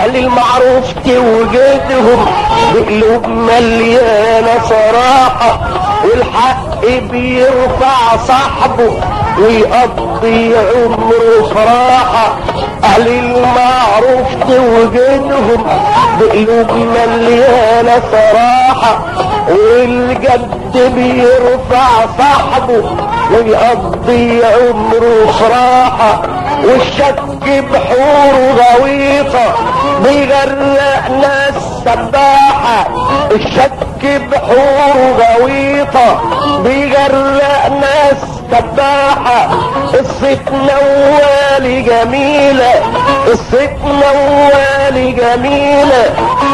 اهل المعروف توجدهم بقلوب مليانة صراحة والحق بيرفع صاحبه ويقضي عمره فراحة اهل المعروف توجدهم بقلوب مليانة صراحة والجد بيرفع صاحبه ويقضي عمره فراحة والشك بحوره غويطة بيغرق ناس سباحة الشك بحوره غويطة بيغرق ناس سباحة قصة نوالي جميلة قصة نوالي جميلة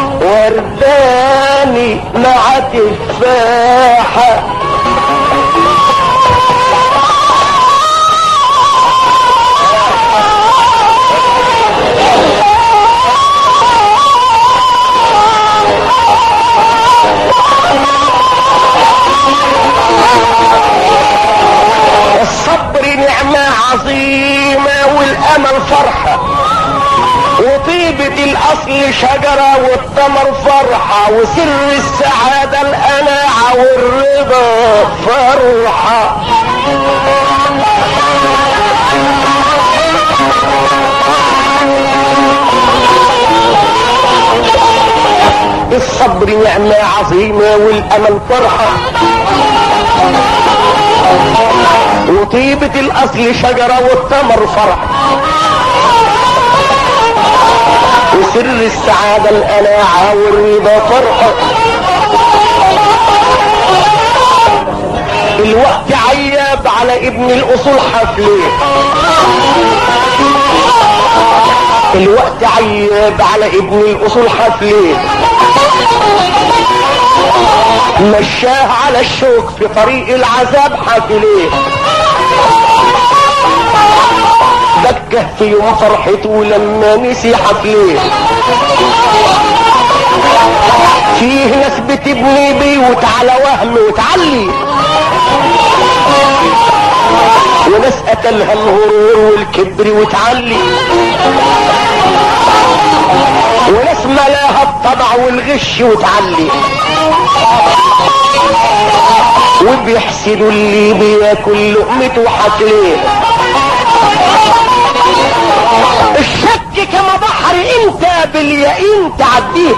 ورداني مع تفاحة الصبر نعمة عظيمة والأمل فرحة وطيبة الأصل شجرة والثمر فرحة وسر السعادة القناعة والرضا فرحة الصبر نعمة عظيمة والأمل فرحة وطيبة الأصل شجرة والثمر فرح وسر السعادة القناعة والرضا فرحة الوقت عياب على ابن الأصول حفليه الوقت عياب على ابن الأصول حفليه مشاه على الشوك في طريق العذاب حافليه دكه في يوم فرحته لما نسي حفليه فيه ناس بتبني بيوت على وهم وتعلي وناس قتلها الغرور والكبر وتعلي وناس ملاها الطمع والغش وتعلي وبيحسدوا اللي بياكل لقمته حفليه الشك كما بحر انت باليقين تعديه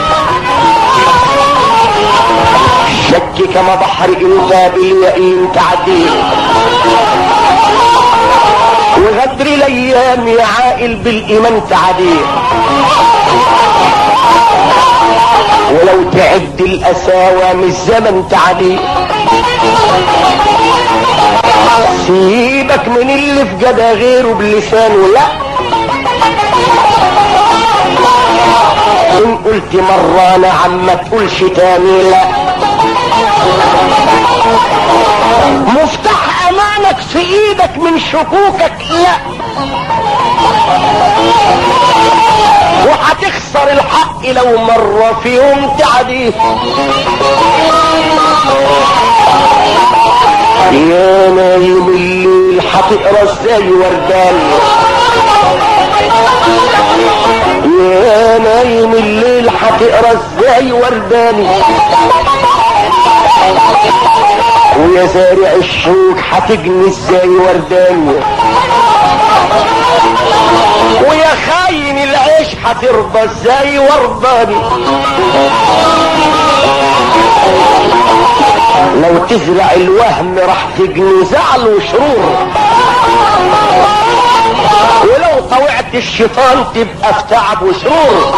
الشك كما بحر انت باليقين تعديه وغدر الايام يا عائل بالايمان تعديه ولو تعد الاساوى من الزمن تعديه سيبك من اللي في جدا غيره بلسانه لا ان قلت مرة نعم ما تقولش تاني لا مفتاح امانك في ايدك من شكوكك لا وهتخسر الحق لو مرة في يوم تعديه يا نايم الليل هتقرا ازاي وردان يا نايم الليل هتقرا ازاي ورداني ويا زارع الشوك هتجني ازاي ورداني ويا خاين العيش هترضى ازاي ورداني لو تزرع الوهم راح تجني زعل وشرور ولو طوعت الشيطان تبقى في تعب وشرور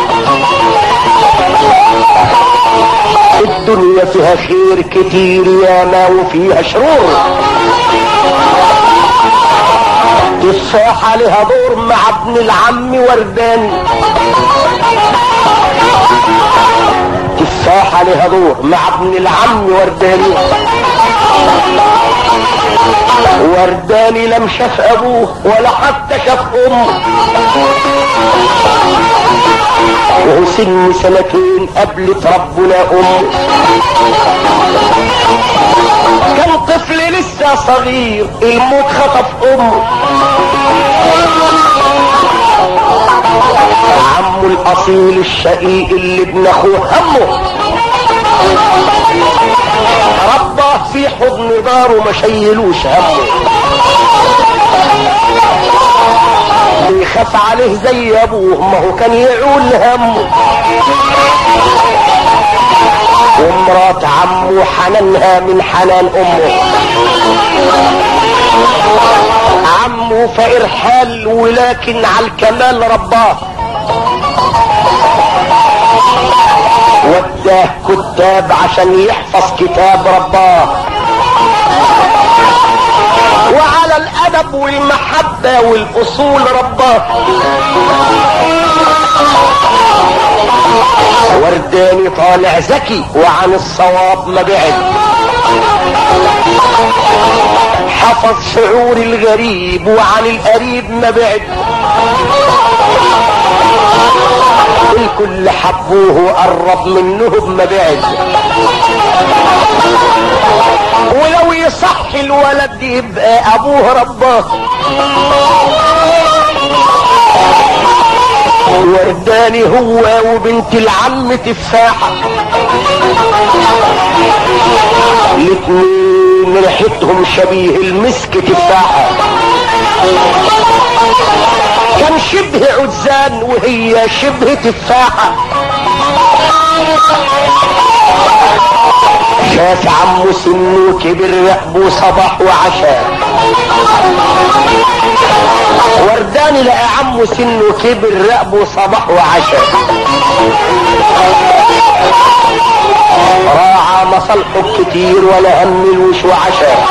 الدنيا فيها خير كتير ياما وفيها شرور تفاحة لها دور مع ابن العم ورداني تفاحة لها دور مع ابن العم ورداني ورداني لم شاف ابوه ولا حتى شاف امه وهو سن سنتين قبلت ربنا امه كان طفل لسه صغير الموت خطف امه عمه الاصيل الشقيق اللي ابن اخوه همه رباه في حضن داره ما شيلوش همه بيخاف عليه زي ابوه ما هو كان يعول همه ومرات عمه حنانها من حنان امه عمه فقير حال ولكن على الكمال رباه وداه كتاب عشان يحفظ كتاب رباه وعلى الادب والمحبة والاصول رباه ورداني طالع ذكي وعن الصواب ما بعد حفظ شعور الغريب وعن القريب ما بعد الكل حبوه قرب منه ما بعد ولو يصح الولد يبقى ابوه رباه ورداني هو وبنت العم تفاحة الاتنين ريحتهم شبيه المسك تفاحة كان شبه عزان وهي شبه تفاحة شاف عمه سنه كبر رقبه صباح وعشاء ورداني لقى عمه سنه كبر رقبه صباح وعشاء راعى مصالحه كتير ولا هملوش وعشاء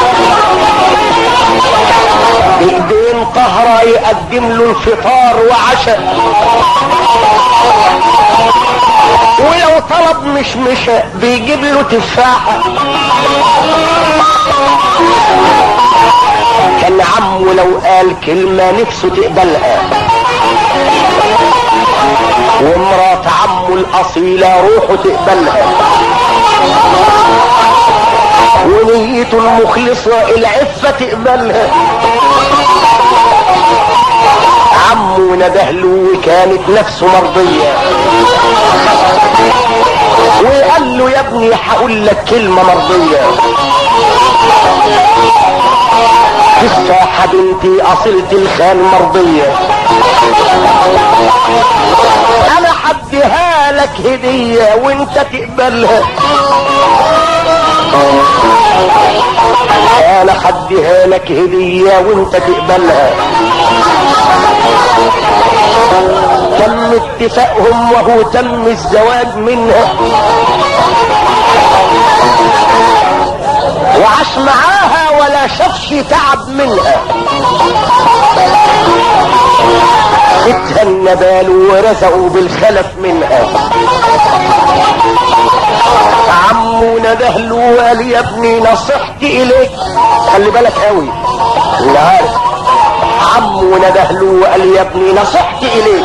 بايدين طهرة يقدم له الفطار وعشاء ولو طلب مش مش بيجيب له تفاحة كان عمه لو قال كلمة نفسه تقبلها ومرات عمه الأصيلة روحه تقبلها ونيته المخلصة العفة تقبلها عمه ندهله وكانت نفسه مرضية وقال له يا ابني هقول لك كلمة مرضية تفاحة بنتي أصلت الخان مرضية أنا حديها لك هدية وانت تقبلها انا حديها لك هدية وانت تقبلها تم اتفاقهم وهو تم الزواج منها وعاش معاها ولا شافش تعب منها فتها النبال ورزقوا بالخلف منها عمو نده له وقال يا ابني نصيحتي اليك خلي بالك قوي اللي عارف عمو نده له وقال يا ابني نصيحتي اليك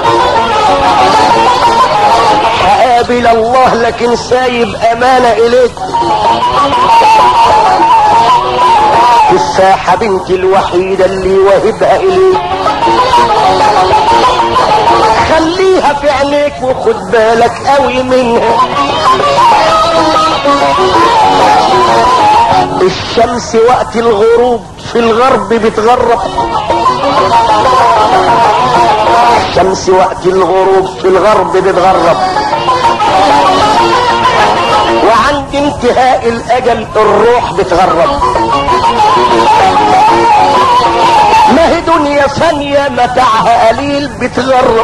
هقابل الله لكن سايب امانة اليك تفاحة بنتي الوحيدة اللي واهبها اليك خليها في عينيك وخد بالك قوي منها الشمس وقت الغروب في الغرب بتغرب الشمس وقت الغروب في الغرب بتغرب وعند انتهاء الاجل الروح بتغرب ما هي دنيا ثانية متاعها قليل بتغرب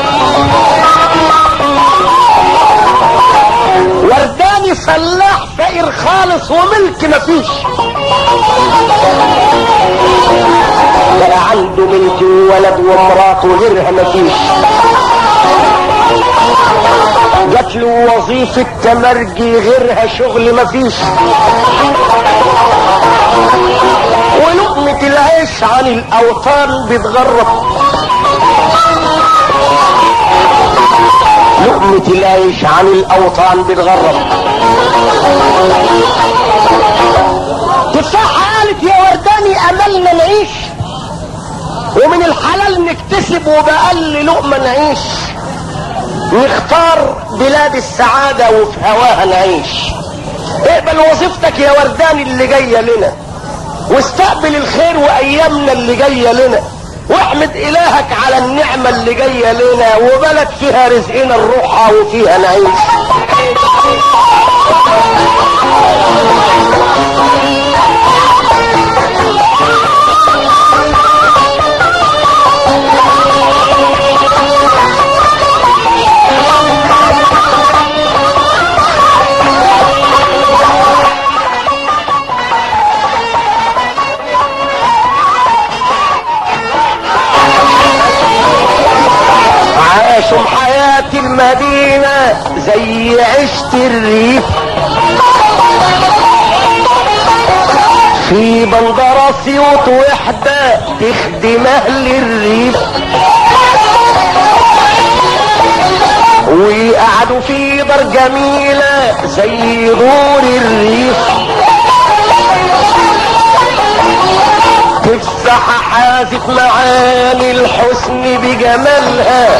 ورداني فلاح فقير خالص وملك مفيش بقى عنده بنت وولد ومراته غيرها مفيش جات له وظيفة تمرجي غيرها شغل مفيش ولقمة العيش عن الأوطان بتغرب لقمة العيش عن الأوطان بتغرب تفاحة قالت يا ورداني أملنا نعيش ومن الحلال نكتسب وبأقل لقمة نعيش نختار بلاد السعادة وفي هواها نعيش اقبل وظيفتك يا وردان اللي جاية لنا واستقبل الخير وايامنا اللي جاية لنا واحمد الهك على النعمة اللي جاية لنا وبلد فيها رزقنا الروحة وفيها نعيش عاشوا حياة المدينة زي عشت الريف في بندرة سيوط وحدة تخدم اهل الريف وقعدوا في دار جميلة زي دور الريف تفسح حازف معاني الحسن بجمالها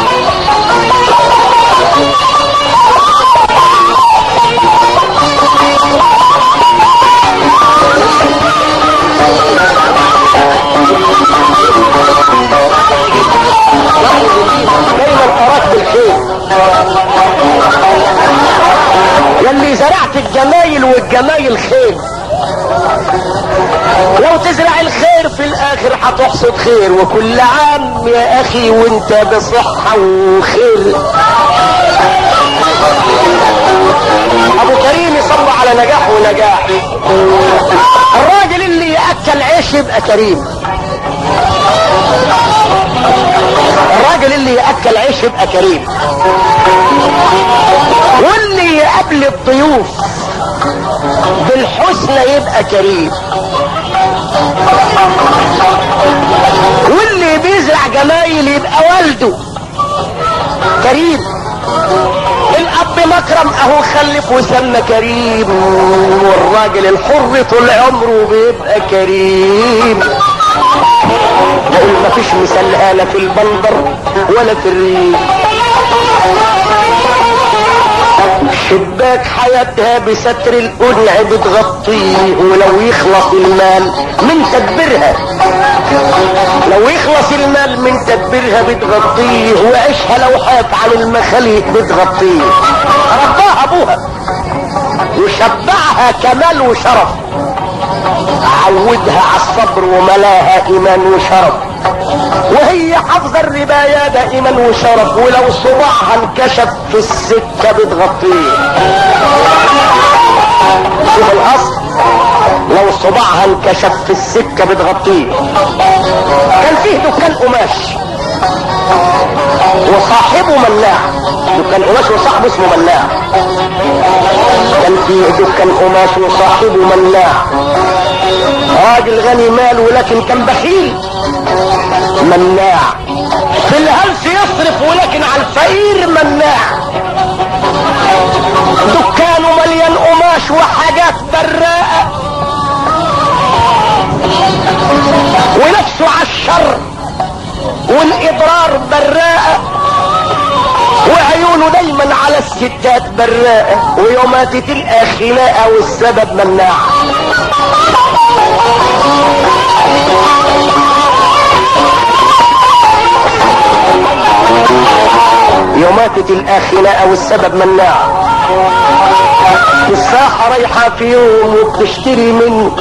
دايما اراك بالخير يلي زرعت الجمايل والجمايل خير لو تزرع الخير في الاخر هتحصد خير وكل عام يا اخي وانت بصحة وخير ابو كريم يصلى على نجاح ونجاح الراجل اللي ياكل عيش يبقى كريم الراجل اللي ياكل عيش يبقى كريم واللي يقابل الضيوف بالحسنى يبقى كريم واللي بيزرع جمايل يبقى والده كريم الاب مكرم اهو خلف وسمى كريم والراجل الحر طول عمره بيبقى كريم بقول مفيش مثال لا في البندر ولا في الريف شباك حياتها بستر القنع بتغطيه ولو يخلص المال من تدبيرها لو يخلص المال من تدبيرها بتغطيه وعيشها لو حاف على المخاليق بتغطيه رباها ابوها وشبعها كمال وشرف عودها على الصبر وملاها ايمان وشرف وهي حافظه الرباية ده ايمان وشرف ولو صباعها انكشف في السكه بتغطيه شوف الاصل لو صباعها انكشف في السكه بتغطيه كان فيه دكان قماش وصاحبه مناع دكان قماش وصاحبه اسمه مناع كان فيه دكان قماش وصاحبه مناع راجل غني مال ولكن كان بخيل مناع في الهلس يصرف ولكن على الفقير مناع دكانه مليان قماش وحاجات براءة ونفسه على الشر والاضرار براءة وعيونه دايما على الستات براءة ويومات تلقى خناقة والسبب مناع يومات تلقى خناقة والسبب مناع الساحة رايحة في يوم وبتشتري منه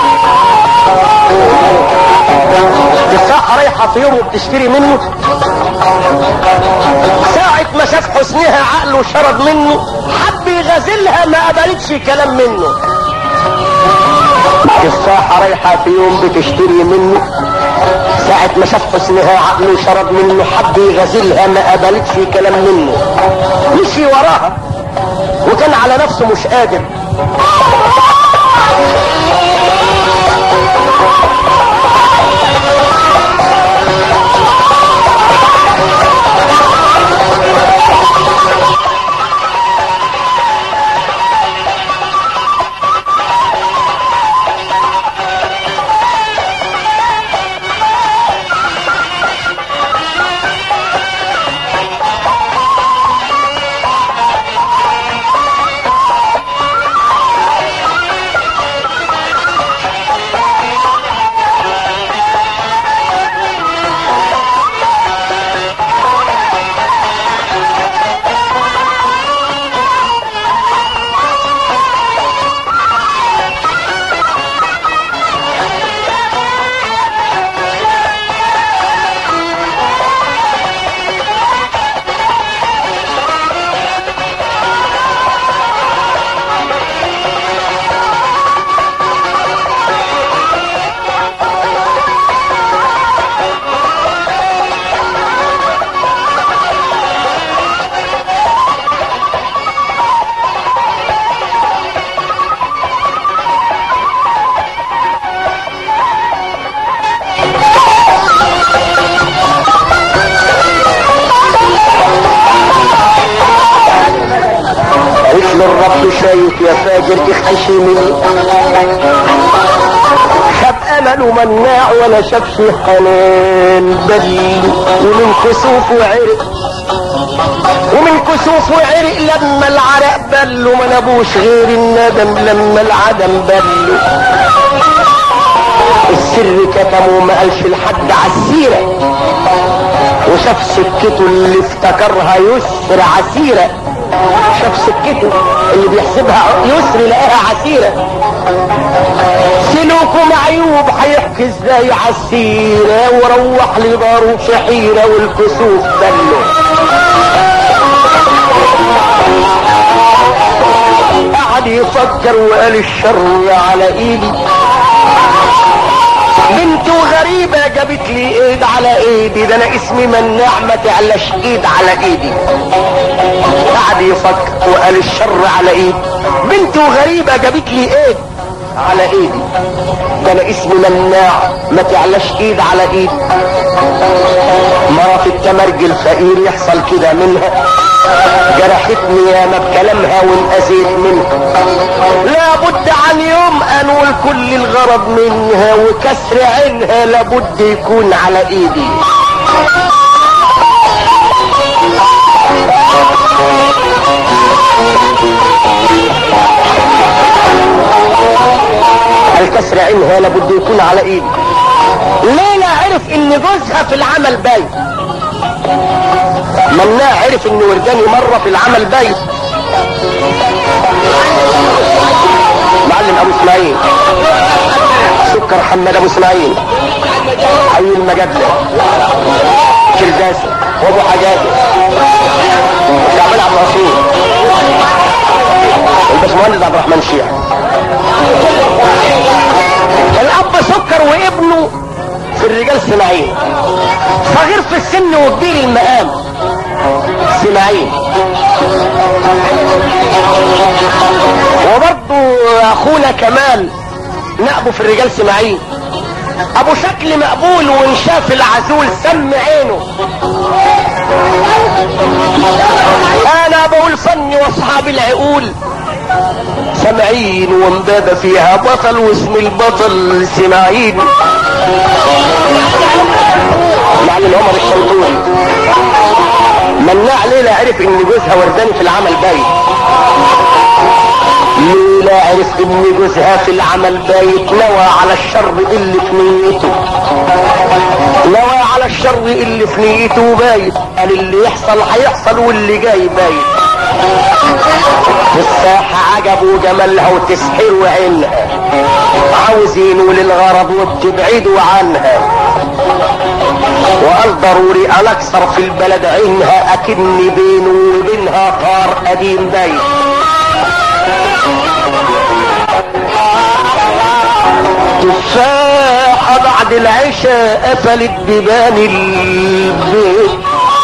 الساحة رايحة في يوم وبتشتري منه ساعة ما شاف حسنها عقله شرب منه حب يغازلها ما قبلتش كلام منه الساحة رايحة في يوم بتشتري منه ساعة ما شاف حسنها عقله شرب منه حب يغازلها ما قبلتش كلام منه مشي وراها وكان على نفسه مش قادر الرب شايف يا فاجر اخشي مني خد امله مناع ولا شافش حنان بل ومن كسوفه عرق ومن كسوفه عرق لما العرق بل وما نبوش غير الندم لما العدم بل السر كتمه ما قالش لحد عالسيرة وشاف سكته اللي افتكرها يسر عسيرة شاف سكته اللي بيحسبها يسر لقاها عسيرة سلوكه معيوب هيحكي ازاي عالسيرة وروح لداره في حيرة والكسوف بله قعد يفكر وقال الشر على ايدي بنته غريبة جابت لي ايد على ايدي ده انا اسمي مناع ما تعلاش ايد على ايدي قعد يفكر وقال الشر على ايدي بنته غريبة جابت لي ايد على ايدي ده انا اسمي مناع ما تعلاش ايد على ايدي مرة في التمرج الفقير يحصل كده منها جرحتني ياما بكلامها وانأذيت منها لابد عن يوم انول كل الغرض منها وكسر عينها لابد يكون على ايدي الكسر عينها لابد يكون على ايدي ليلى عرف ان جوزها في العمل بايت مناع عرف ان ورداني مرة في العمل بايت معلم ابو اسماعيل سكر حماد ابو اسماعيل حي المجدلة كرداسة وابو حجاجة شعبان عبد الرسول الباشمهندس عبد الرحمن شيع الاب سكر وابنه في الرجال سماعين صغير في السن وكبير المقام سماعين وبرضه اخونا كمال نقبه في الرجال سماعين ابو شكل مقبول وانشاف العزول سم عينه انا بقول فني واصحاب العقول سمعين ومبابة فيها بطل واسم البطل سماعين معلم عمر الشنطوري مناع ليلى عرف ان جوزها ورداني في العمل بايت ليلى عرف ان جوزها في العمل بايت نوى على الشر اللي في نيته نوى على الشر اللي في نيته بايت قال اللي يحصل هيحصل واللي جاي بايت الساحة عجبوا جمالها وتسحروا عينها عاوزينه للغرض وبتبعدوا عنها وقال ضروري انا اكسر في البلد عينها اكني بينه وبينها طار قديم بايت تفاحة بعد العشاء قفلت بيبان البيت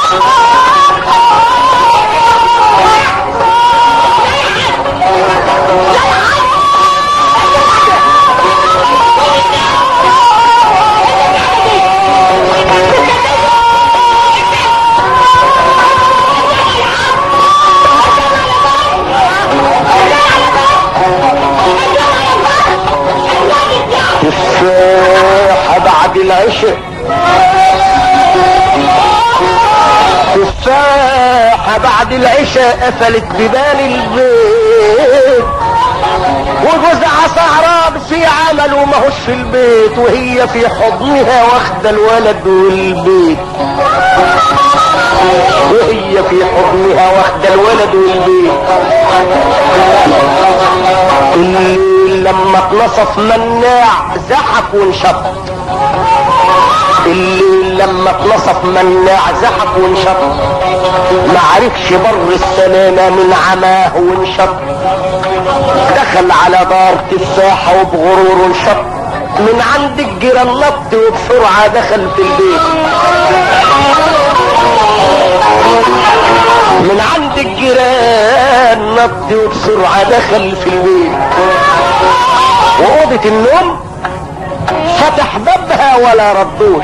تفاحة بعد العشاء تفاحة بعد العشاء قفلت ببال البيت وجوزها سهران في عمل وماهوش في البيت وهي في حضنها واخده الولد والبيت وهي في حضنها واخده الولد والبيت الليل لما اتنصف مناع زحف وانشط الليل لما اتنصف مناع زحف وانشط ما عرفش بر السلامة من عماه وانشط دخل على دار تفاحة وبغرور انشط من عند الجيران نط وبسرعة دخل في البيت من عند الجيران نط وبسرعة دخل في البيت وأوضة النوم فتح بابها ولا ردوش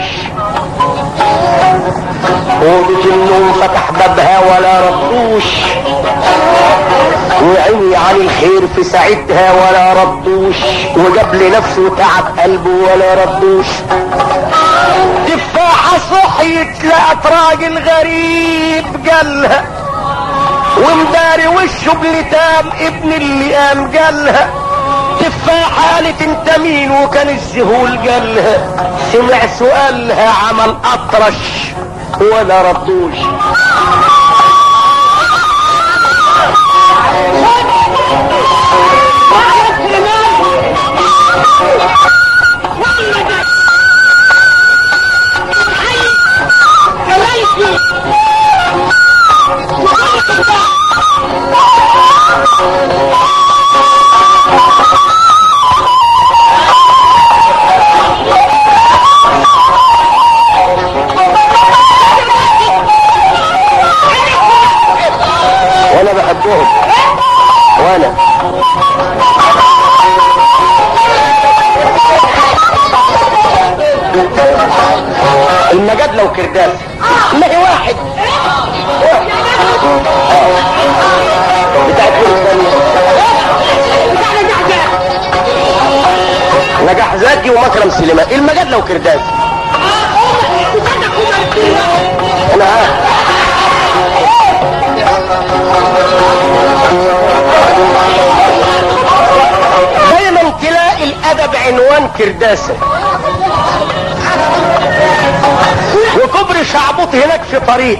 أوضة النوم فتح بابها ولا ردوش وعمي عن الخير في ساعتها ولا ردوش وجاب لنفسه تعب قلبه ولا ردوش تفاحة صحيت لقت راجل غريب قالها ومداري وشه بلتام ابن اللي قام قالها تفاحة قالت انت مين وكان الذهول قالها سمع سؤالها عمل اطرش ولا ردوش وانا بحبهم وانا المجادلة وكرداس ما هي واحد بتاعت نجاح زكي ومكرم سليمان المجادلة وكرداس انا عارف دايما تلاقي الادب عنوان كرداسه وكبر شعبوط هناك في طريق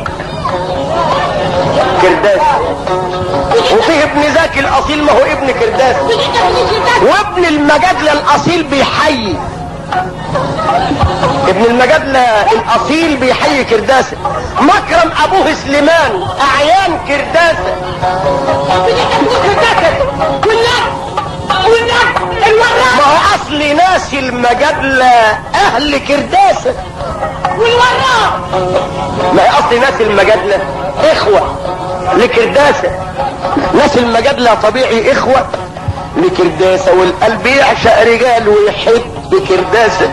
كرداس وفيه ابن زكي الاصيل ما هو ابن كرداس وابن المجادله الاصيل بيحيي ابن المجادله الاصيل بيحيي كرداسه مكرم ابوه سليمان اعيان كرداسه ما هو اصل ناس المجادله اهل كرداسه ما هي اصل ناس المجادله اخوه لكرداسه ناس المجادله طبيعي اخوه لكرداسه والقلب يعشق رجال ويحب كرداسه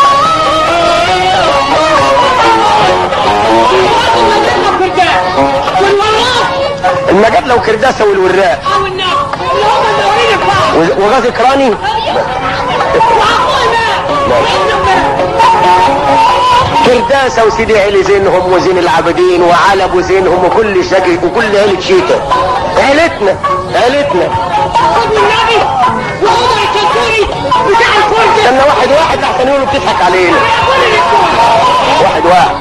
المجادله وكرداسه والوراق وغازي كراني كرداسة وسيدي علي زينهم وزين العابدين وعلب وزينهم وكل شكل وكل عيلة شيكة عيلتنا عيلتنا استنى واحد واحد احسن يقولوا بتضحك علينا واحد واحد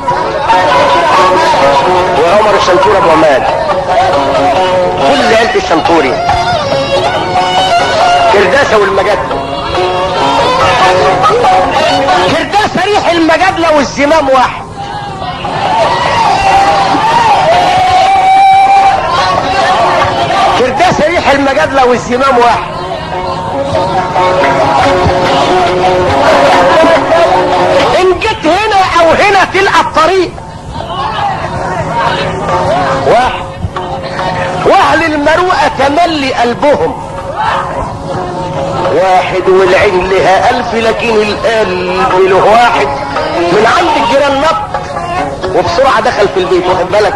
وعمر الشنطور ابو عماد كل عيلة الشنطوري كرداسة والمجادلة كرداسة ريح المجادلة والزمام واحد كرداسة ريح المجادلة والزمام واحد ان جيت هنا او هنا تلقى الطريق واحد واهل المروءة تملي قلبهم واحد والعين لها الف لكن القلب له واحد من عند الجيران نط وبسرعة دخل في البيت واخد بالك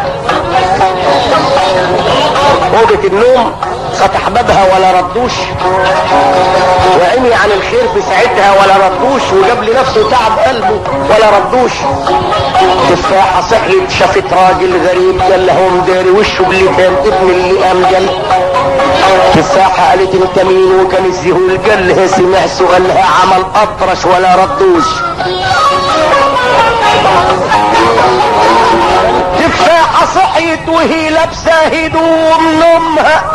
اوضة النوم فتح بابها ولا ردوش وعمي عن الخير في ساعتها ولا ردوش وجاب لنفسه تعب قلبه ولا ردوش تفاحة صحيت شافت راجل غريب قال له مداري وشه اللي كان ابن اللي قام قال تفاحة قالت انت مين وكان الذهول قال لها سمع سؤالها عمل اطرش ولا ردوش تفاحة صحيت وهي لابسة هدوم نومها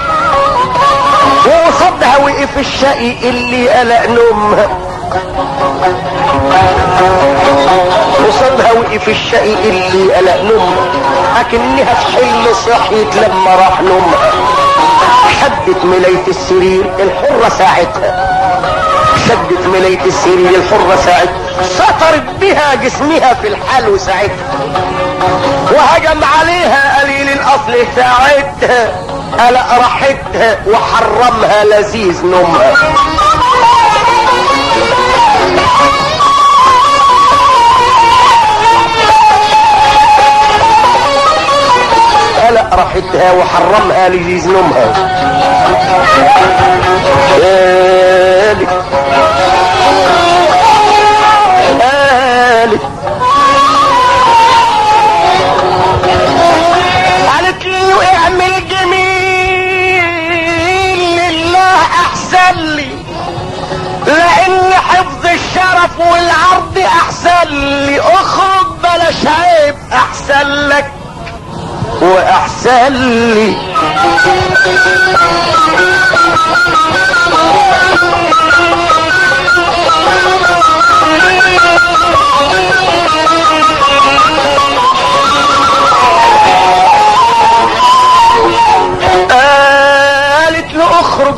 وقصدها وقف الشقي اللي قلق نومها قصدها وقف الشقي اللي قلق نومها اكنها في حلم صحيت لما راح نومها شدت ملاية السرير الحرة ساعتها شدت ملاية السرير الحرة ساعتها سطرت بها جسمها في الحال وساعتها وهجم عليها قليل الاصل ساعتها قلق راحتها وحرمها لذيذ نومها قلق راحتها وحرمها لجزنمها قالت قالت قالت لي اعمل جميل لله احسن لي لان حفظ الشرف والعرض احسن لي اخرج بلاش عيب احسن لك واحسن لي قالت له اخرج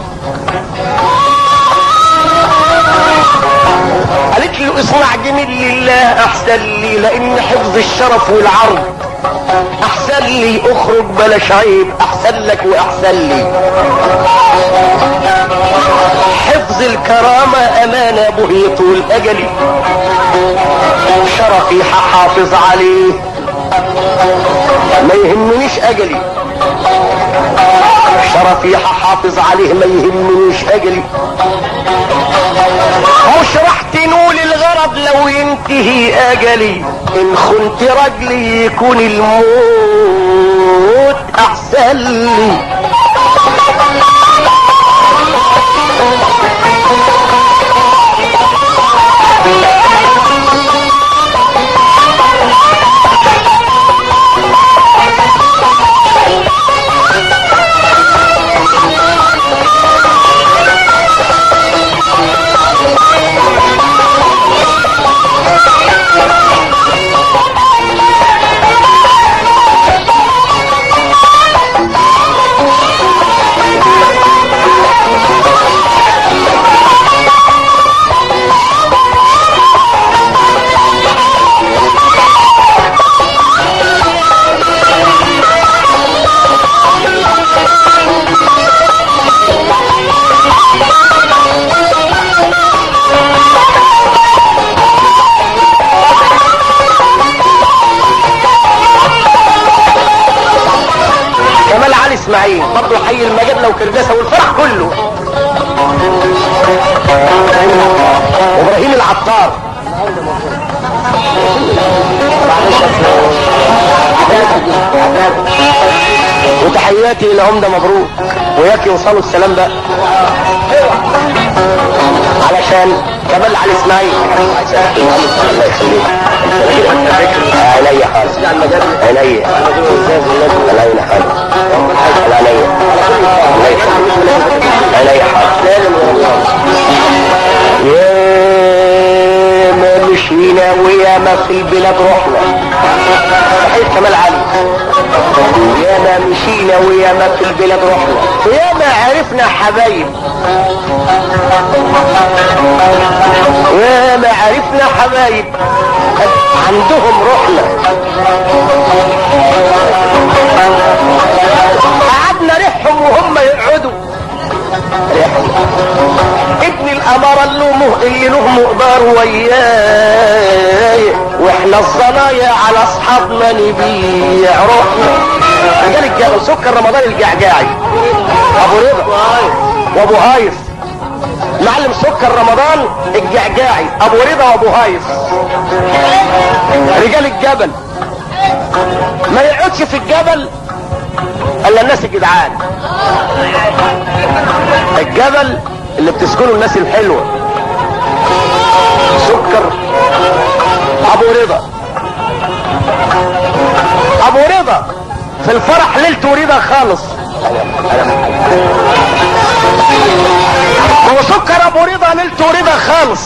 قالت له اصنع جميل لله احسن لي لان حفظ الشرف والعرض احسن لي اخرج بلاش عيب احسن لك واحسن لي حفظ الكرامة امانة به طول اجلي شرفي هحافظ عليه ما يهمنيش اجلي شرفي هحافظ عليه ما يهمنيش اجلي مش راح تنول الغرض لو ينتهي اجلي ان خنت رجلي يكون الموت احسن لي كمال علي اسماعيل برضه حي المجادله وكرداسه والفرح كله ابراهيم العطار وتحياتي لعمدة مبروك وياك يوصلوا السلام بقى علشان كمال علي اسماعيل الله يخليك عينيا خالص عينيا عينيا خالص عينيا الله يخليك عينيا خالص يا ما مشينا ويا ما في البلاد رحنا صحيح كمال علي يا ما مشينا ويا ما في البلاد رحنا ويا ما عرفنا حبايب ويا ما عرفنا حبايب عندهم رحنا قعدنا ريحهم وهم يقعدوا ريحهم ابن الامارة اللي له اللي له مقدار وياي واحنا الصنايع على اصحابنا نبيع روحنا رجال الجا سكر رمضان الجعجاعي ابو رضا وابو هايف معلم سكر رمضان الجعجاعي ابو رضا وابو هايف رجال الجبل ما يقعدش في الجبل الا الناس الجدعان الجبل اللي بتسكنه الناس الحلوة سكر ابو رضا ابو رضا في الفرح ليلته رضا خالص هو سكر ابو رضا ليلته رضا خالص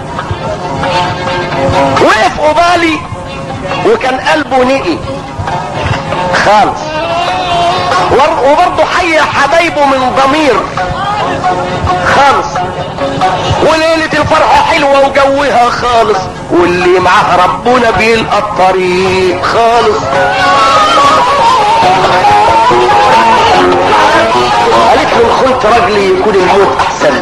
وقف قبالي وكان قلبه نقي خالص وبرضه حي حبايبه من ضمير خالص وليلة الفرحة حلوة وجوها خالص واللي معاه ربنا بيلقى الطريق خالص قالت له الخلط رجلي يكون الموت احسن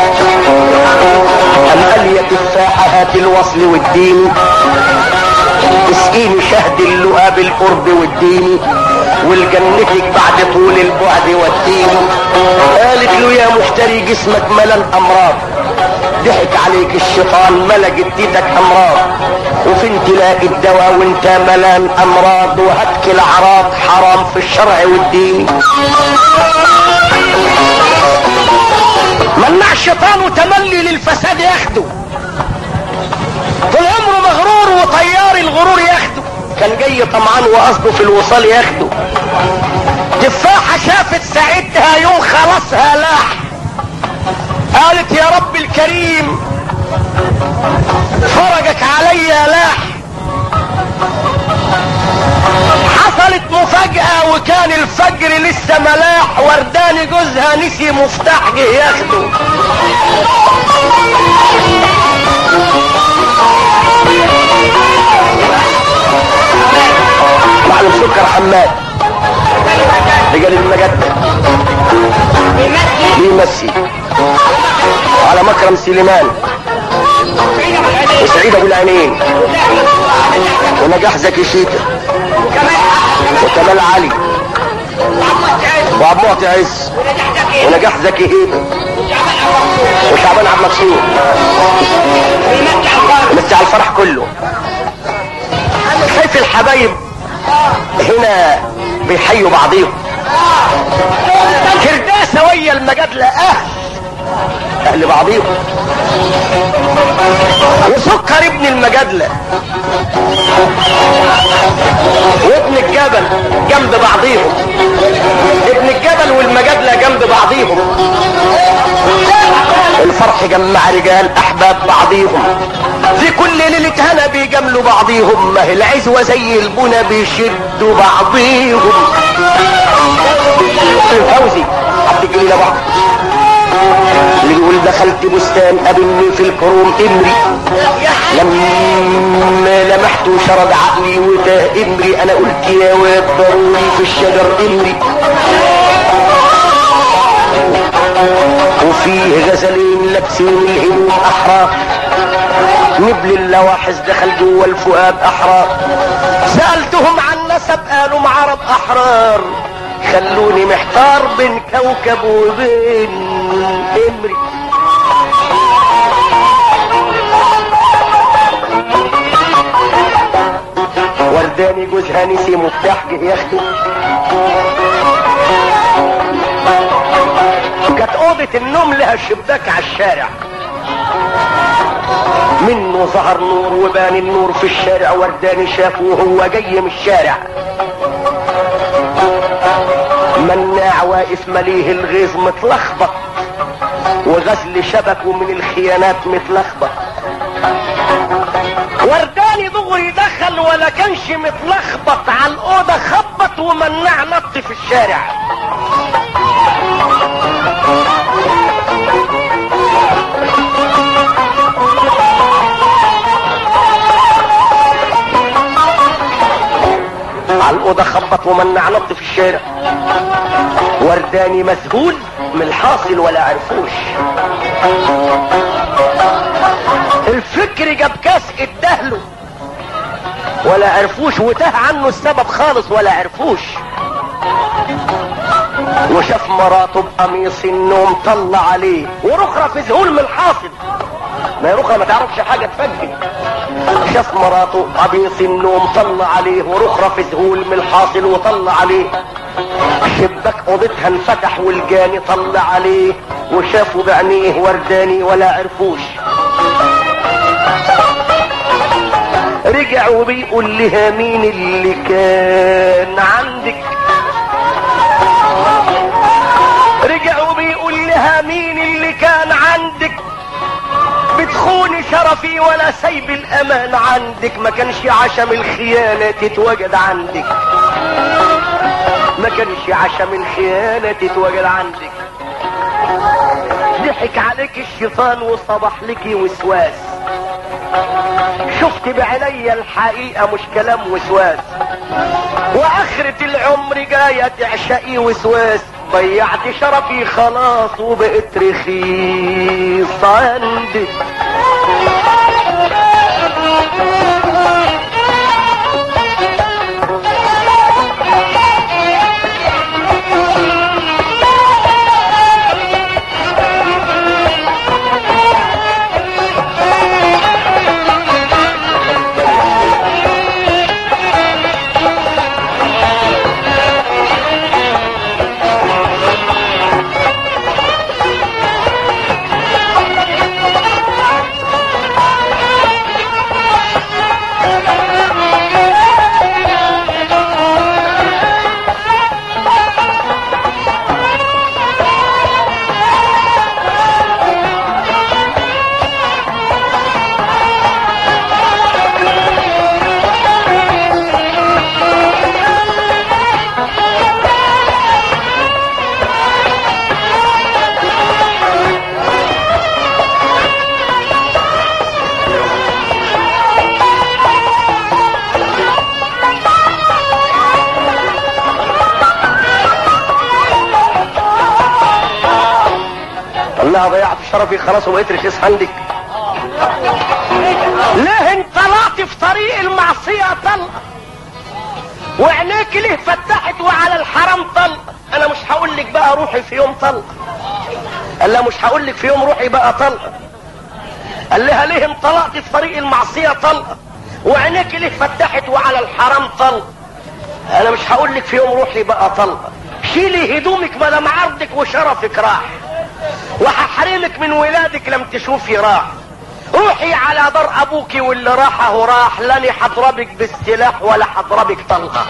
ام قال يا تفاحة هات الوصل والدين اسقيني شهد اللقى بالقرب والدين والجنتك بعد طول البعد والدين قالت له يا مفتري جسمك ملان امراض ضحك عليك الشيطان ملا جدتك امراض وفين تلاقي الدواء وانت ملان امراض وهتك الاعراض حرام في الشرع والدين منع الشيطان وتملي للفساد ياخده طول عمره مغرور وطيار الغرور ياخده كان جاي طمعان وقصده في الوصال ياخده تفاحة شافت ساعتها يوم خلاصها لاح قالت يا رب الكريم فرجك عليا لاح حصلت مفاجأة وكان الفجر لسه ملاح وردان جوزها نسي مفتاح جه ياخده معلم سكر حماد رجال المجد بيمسي على مكرم سليمان وسعيد ابو العينين ونجاح زكي شيكا وكمال علي وعبد المعطي عز ونجاح زكي هيبه وشعبان عبد المقصود مسي على الفرح كله شايف الحبايب هنا بيحيوا بعضيهم كرداسه ويا المجادله اهل اهل بعضيهم وسكر ابن المجادله وابن الجبل جنب بعضيهم ابن الجبل والمجادله جنب بعضيهم الفرح جمع رجال احباب بعضيهم في كل ليلة هنا بيجاملوا بعضيهم ما هي العزوة زي البنا بيشدوا بعضيهم فوزي عبد الجليل بعض اللي يقول دخلت بستان قابلني في الكروم امري لما لمحته شرد عقلي وتاه امري انا قلت يا واد ضروري في الشجر امري وفيه غزلين لابسين الهدوم احرار نبل اللواحظ دخل جوه الفؤاد احرار سألتهم عن نسب قالوا عرب احرار خلوني محتار بين كوكب وبين امري ورداني جوزها نسي مفتاح جه ياخده كانت اوضة النوم لها شباك على الشارع منه ظهر نور وبان النور في الشارع ورداني شافه وهو جاي من الشارع مناع واقف مليه الغيظ متلخبط وغزل شبكه من الخيانات متلخبط ورداني دغري دخل ولا كانش متلخبط على الاوضه خبط ومناع نط في الشارع على الأوضة خبط ومنع نط في الشارع ورداني مذهول من الحاصل ولا عرفوش الفكر جاب كاس ادهله ولا عرفوش وتاه عنه السبب خالص ولا عرفوش وشاف مراته بقميص النوم طلع عليه ورخرة في ذهول من الحاصل ما هي رخرة ما تعرفش حاجة تفجر شاف مراته قميص النوم طلع عليه ورخرة في ذهول من الحاصل وطلع عليه شباك اوضتها انفتح والجاني طلع عليه وشافوا بعينيه ورداني ولا عرفوش رجع وبيقول لها مين اللي كان عندك رجع وبيقول لها مين اللي كان عندك بتخوني شرفي ولا سيب الامان عندك ما كانش عشم الخيانة تتوجد عندك ما كانش عشم الخيانة تتوجد عندك ضحك عليك الشيطان وصبح لك وسواس شفت بعيني الحقيقة مش كلام وسواس واخرة العمر جاية تعشقي وسواس ضيعت شرفي خلاص وبقيت رخيص عندك انها ضيعت شرفي خلاص وبقيت رخيص عندك ليه انت طلعت في طريق المعصية طلقة وعينيك ليه فتحت وعلى الحرام طلقة انا مش هقول لك بقى روحي في يوم طلقة قال لا مش هقول لك في يوم روحي بقى طلقة قال لها ليه انطلقت في طريق المعصية طلقة وعينيك ليه فتحت وعلى الحرام طلقة انا مش هقول لك في يوم روحي بقى طلقة شيلي هدومك ما دام عرضك وشرفك راح وهحرمك من ولادك لم تشوفي راح روحي على دار ابوك واللي راح اهو راح لاني هضربك بالسلاح ولا هضربك طلقه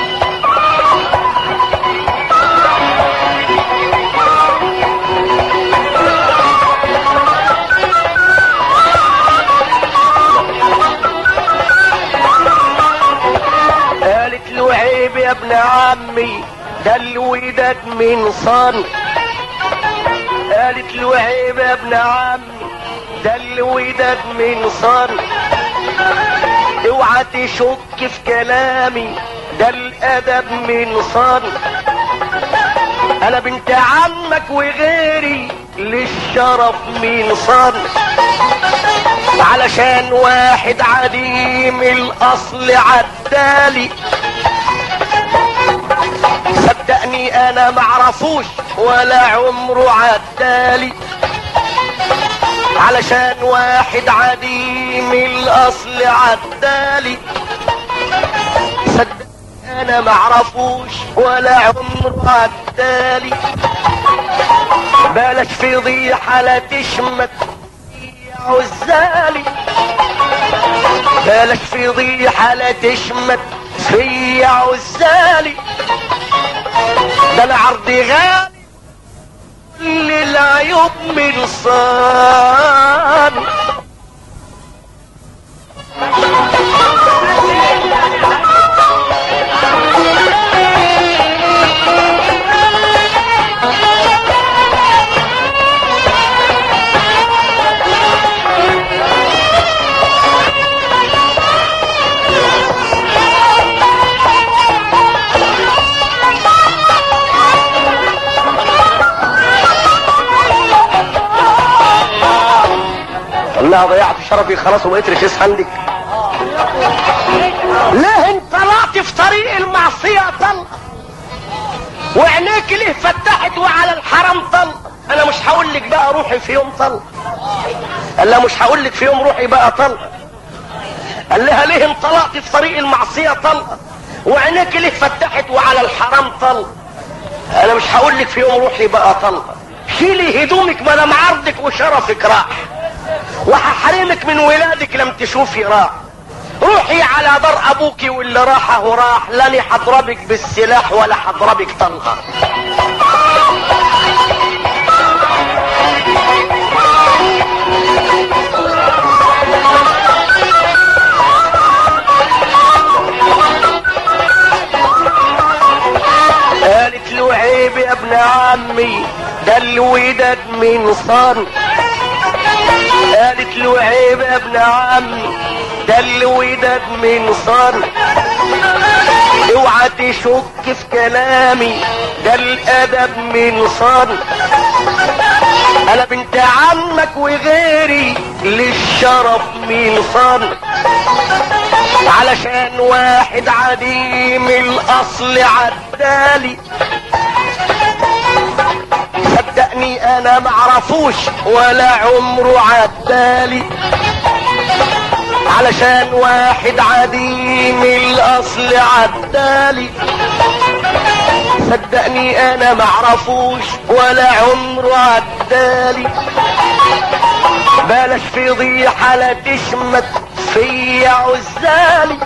قالت له عيب يا ابن عمي ده الوداد من صن قالت له عيب يا ابن عمي ده الوداد من صن اوعى تشك في كلامي ده الادب من صن انا بنت عمك وغيري للشرف من صن علشان واحد عديم الاصل عدالي صدقني انا معرفوش ولا عمره عدالي علشان واحد عديم الاصل عدالي صدقني انا معرفوش ولا عمره عدالي بلاش فضيحة لا تشمت يا عزالي بلاش فضيحة لا تشمت في عزالي ده العرض غالي كل العيوب من صان انها ضيعت شرفي خلاص وبقيت رخيص عندك ليه انت طلعت في طريق المعصية طلقة وعينيك ليه فتحت وعلى الحرام طلقة انا مش هقول لك بقى روحي في يوم طلقة قال لا مش هقول لك في يوم روحي بقى طلقة قال لها ليه انطلقت في طريق المعصية طلقة وعينيك ليه فتحت وعلى الحرام طلقة انا مش هقول لك في يوم روحي بقى طلقة شيلي هدومك ما دام عرضك وشرفك راح وهحرمك من ولادك لم تشوفي راح روحي على دار ابوك واللي راح اهو راح لاني هضربك بالسلاح ولا هضربك طلقه قالت له عيب يا ابن عمي ده الوداد من صن قالت له عيب يا ابن عمي ده الوداد من صن اوعى تشك في كلامي ده الادب من صن انا بنت عمك وغيري للشرف من صن علشان واحد عديم الاصل عدالي صدقني انا معرفوش ولا عمره عدالي علشان واحد عديم الاصل عدالي صدقني انا معرفوش ولا عمره عدالي بلاش فضيحة لا تشمت في عزالي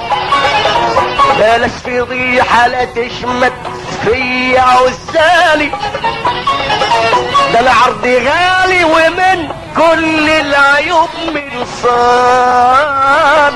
بلاش فضيحة لا تشمت في عزالي ده العرض غالي ومن كل العيوب من صان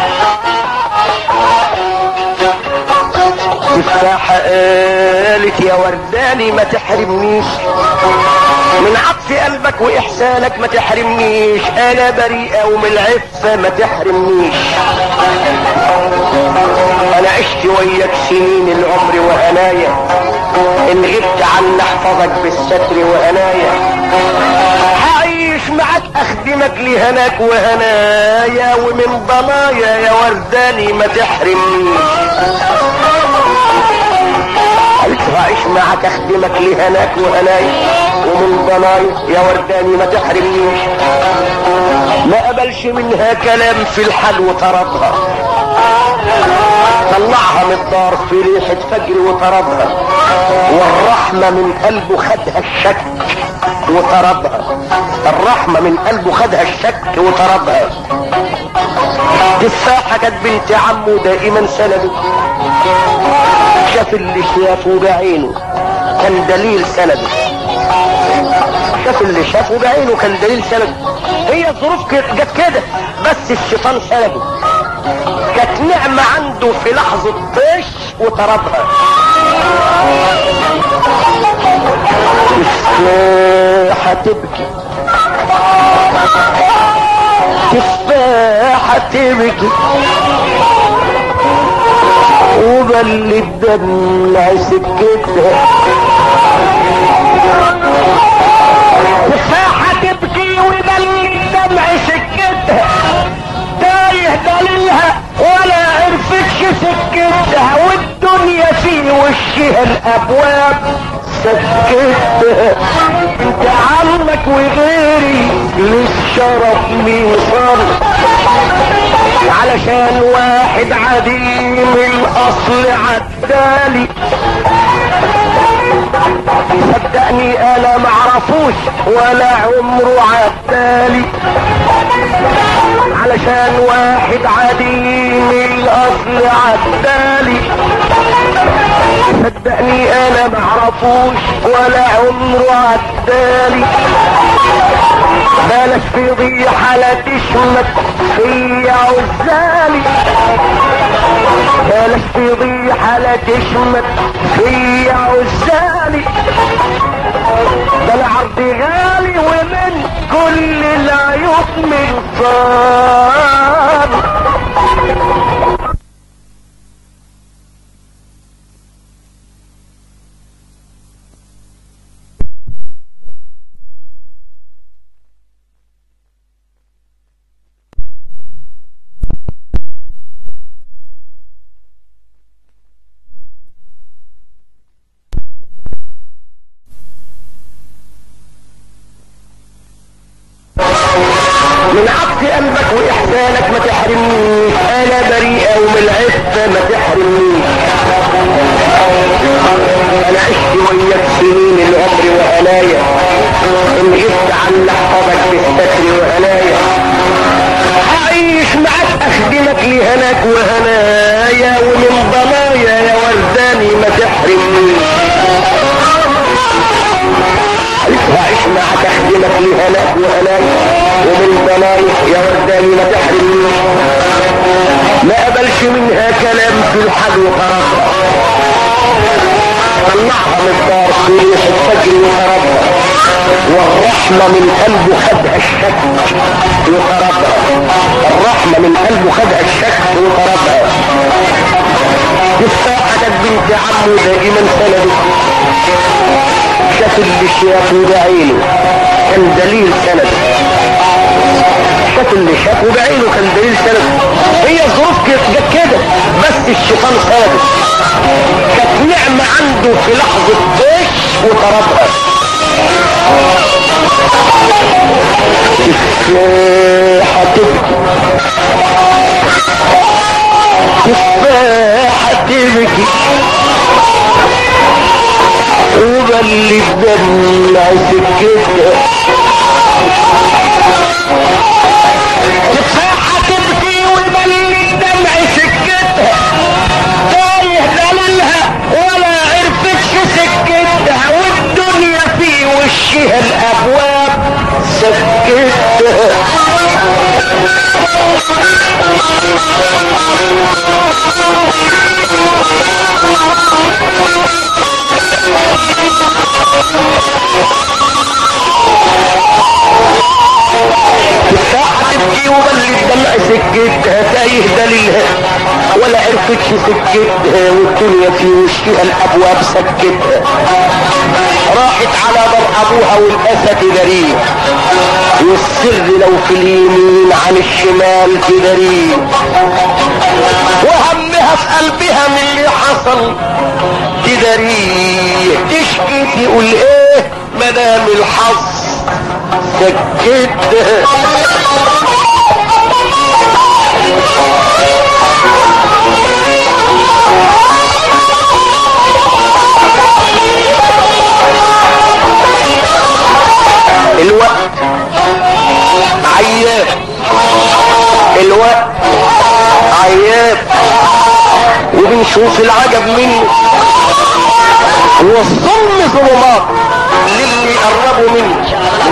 تفاحة قالت يا ورداني ما تحرمنيش من عطف قلبك واحسانك ما تحرمنيش انا بريئة ومن العفة ما تحرمنيش انا عشت وياك سنين العمر وهنايا ان غبت عن احفظك بالستر وهنايا هعيش معك اخدمك لهناك وهنايا ومن ضنايا يا ورداني ما تحرمنيش قلت هعيش معك اخدمك لهناك وهنايا ومن ضنايا يا ورداني ما تحرمنيش ما قبلش منها كلام في الحل وطردها طلعها من الدار في ريحة فجر وطردها والرحمة من قلبه خدها الشك وطردها الرحمة من قلبه خدها الشك وطردها تفاحة كانت بنت عمه دائما سنده شاف اللي شافه بعينه كان دليل سنده شاف اللي شافه بعينه كان دليل سنده هي الظروف جت كده بس الشيطان سنده كانت نعمة عنده في لحظة طيش وطردها تفاحة تبكي تفاحة تبكي وبل الدمع سكتها تفاحة تبكي وبل الدمع سكتها تايه دليلها ولا عرفتش سكتها والدنيا في وشها الابواب سكتها انت عمك وغيري للشرف ميصر علشان واحد عديم الاصل عدالي صدقني انا معرفوش ولا عمره عدالي علشان واحد عديم الاصل عدالي صدقني انا معرفوش ولا عمره عدالي بلاش في ضيحة لا تشمت في عزالي بلاش في ضيحة لا تشمت في عزالي ده العرض غالي ومن كل العيوب من صار من عطف قلبك واحسانك ما تحرمنيش انا بريئة ومن العفة ما تحرمنيش انا عشت وياك سنين العمر وهنايا ان غبت عن احفظك بالستر وهنايا هعيش معك اخدمك لهناك وهنايا ومن ضنايا يا ورداني ما تحرمنيش هعيش معك اخدمك لهناك وهنايا ومن ضنايا يا ورداني ما تحرمنيش ما قبلش منها كلام في الحل وخرجها طلعها من الدار في ريح الفجر وخرجها والرحمة من قلبه خدها الشك وخرجها الرحمة من قلبه خدها الشك وخرجها تفاحة بنت عمه دائما سنده شاف اللي شافه بعينه كان دليل سنده شاف اللي شافه بعينه كان دليل سنده هي الظروف جت كده بس الشيطان سنده كانت نعمة عنده في لحظة طيش وطردها تفاحة تبكي تفاحة تبكي وبل الدمع سكتها تفاحة تبكي وبل الدمع سكتها تايه دليلها ولا عرفتش سكتها والدنيا في وشها الابواب سكتها سجدها تايه دليلها ولا عرفتش سجدها والدنيا في وشها الابواب سجدها راحت على بر ابوها والاسد بريء والسر لو في اليمين عن الشمال تدريه وهمها في قلبها من اللي حصل تدريه تشكي تقول ايه مدام الحظ سجدها الوقت عياب الوقت عياب وبنشوف العجب منه والظلم ظلمات للي قربوا منه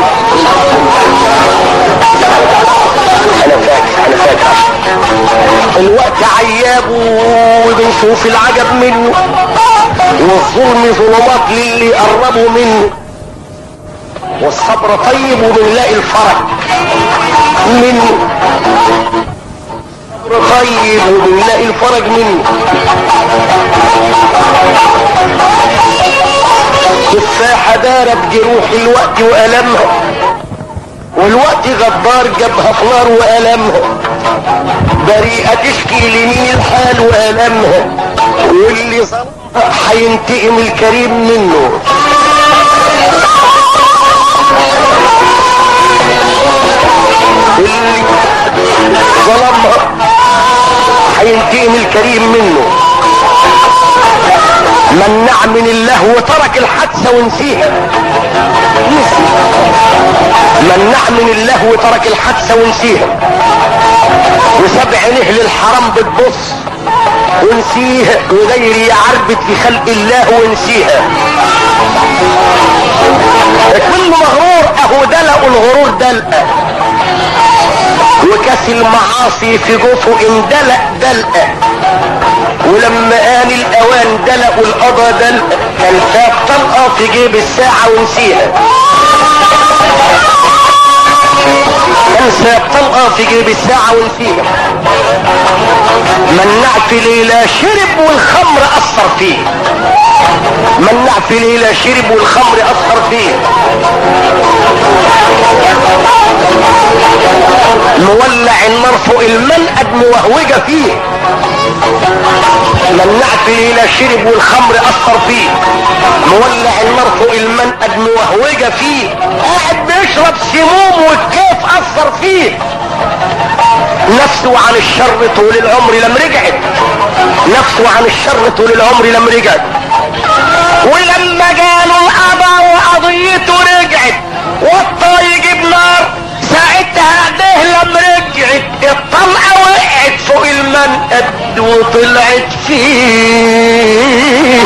انا فاكر انا فاكر الوقت عياب وبنشوف العجب منه والظلم ظلمات للي قربوا منه والصبر طيب وبنلاقي الفرج منه طيب وبنلاقي الفرج منه تفاحة دارت جروح الوقت وألمها والوقت غدار جابها في نار وألمها بريئة تشكي لمين الحال وألمها واللي ظلمها هينتقم الكريم منه اللي ظلمها هينتقم الكريم منه منع من الله وترك الحادثه ونسيها نسي منع من الله وترك الحادثه ونسيها وساب عينيه للحرام بتبص ونسيها وداير يعربت في خلق الله ونسيها كل مغرور اهو دلق الغرور دلقه وكاس المعاصي في جوفه اندلق دلقه ولما قال الاوان دلقوا القضا دلقه كان فات طلقه في جيب الساعه ونسيها كان ساب طلقه في جيب الساعه ونسيها منع في ليله شرب والخمر اثر فيه منع في ليله شرب والخمر اثر فيه مولع النار فوق المنقد موهوجة فيه منع في ليلة شرب والخمر اثر فيه مولع النار فوق المنقد موهوجة فيه قاعد بيشرب سموم والكيف اثر فيه نفسه عن الشر طول العمر لم رجعت نفسه عن الشر طول العمر لم رجعت ولما جاله القضاء وقضيته رجعت وطى يجيب نار ساعتها ده لما رجعت الطلقه وقعت فوق المنقد وطلعت فيه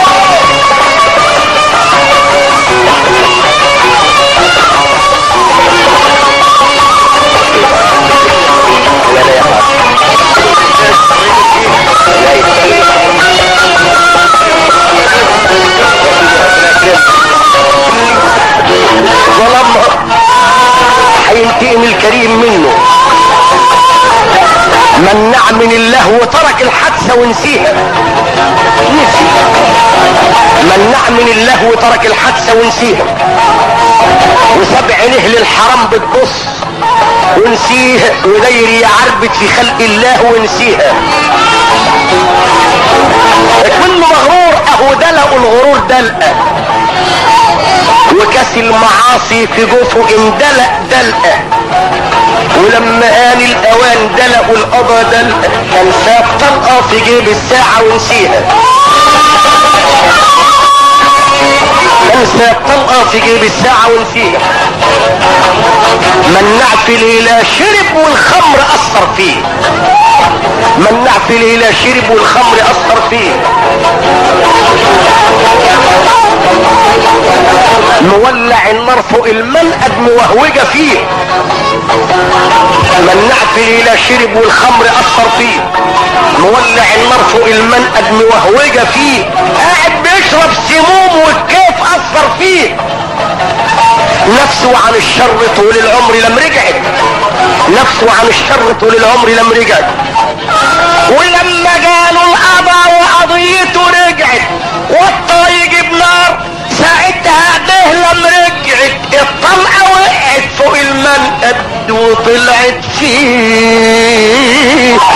ظلمها هينتقم الكريم منه منع من الله وترك الحادثة ونسيها نسي منع من الله وترك الحادثة ونسيها وساب عينيه للحرام بتبص ونسيها وداير يعربت في خلق الله ونسيها كل مغرور اهو دلق الغرور دلقه وكاس المعاصي في جوفه اندلق دلقه ولما قال الاوان دلقوا القضا دلقه كان ساب طلقه في جيب الساعه ونسيها كان ساب طلقه في جيب الساعه ونسيها منع في ليله شرب والخمر اثر فيه منع في ليله شرب والخمر اثر فيه مولع النار فوق المنقد موهوجة فيه منع في ليلة شرب والخمر اثر فيه مولع النار فوق المنقد موهوجة فيه قاعد بيشرب سموم والكيف اثر فيه نفسه عن الشر طول العمر لم رجعت نفسه عن الشر طول العمر لم رجعت ولما جاله القضاء وقضيته رجعت وطى يجيب نار ساعتها ده لم رجعت الطلقه وقعت فوق المنقد وطلعت فيه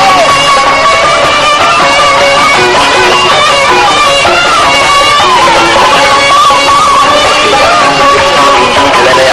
لا لا يا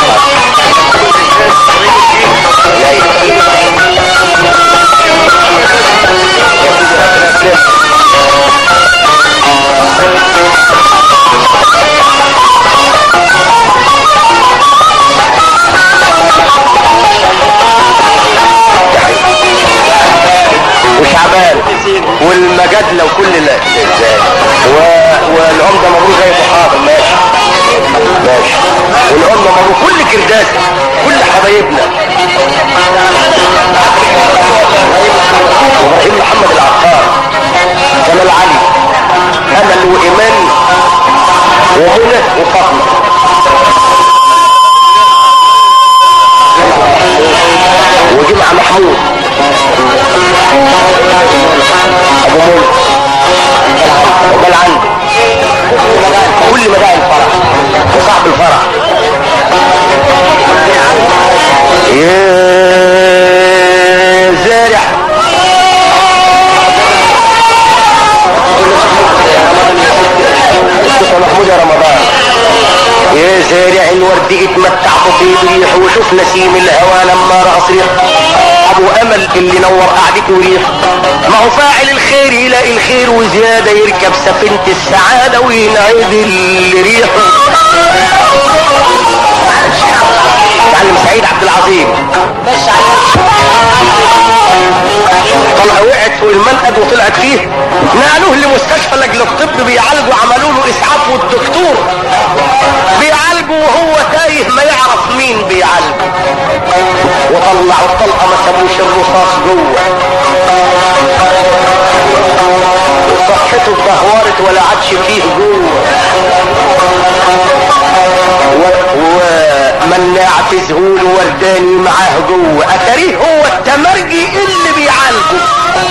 وشعبان والمجادلة وكل ال و... والعمدة مبروك زي حاضر ماشي ماشي والعمدة مبروك كل كرداسة كل حبايبنا ابراهيم محمد العطار جمال علي امل وايمان وهنا وفاطمه وجمع محمود ابو مولى وقال عندي كل مدائن الفرح وصاحب الفرح يا زارع مصطفى محمود يا رمضان يا زارع الورد اتمتع بطيب ريح وشوف نسيم الهوى لما رأس ريح ابو امل اللي نور قعدته وريح ما هو فاعل الخير يلاقي الخير وزيادة يركب سفينة السعادة وينعد اللي ريحه معلم سعيد عبد العظيم طلع وقعت فوق المنقد وطلعت فيه نقلوه لمستشفى لاجل الطب بيعالجوا عملوا له اسعاف والدكتور بيعالجوا وهو تايه ما يعرف مين بيعالجه وطلعوا الطلقه ما سابوش الرصاص جوه صحته اتدهورت ولا عادش فيه جوه ومناع في ذهول ورداني معاه جوه اتاريه هو التمرجي اللي بيعالجه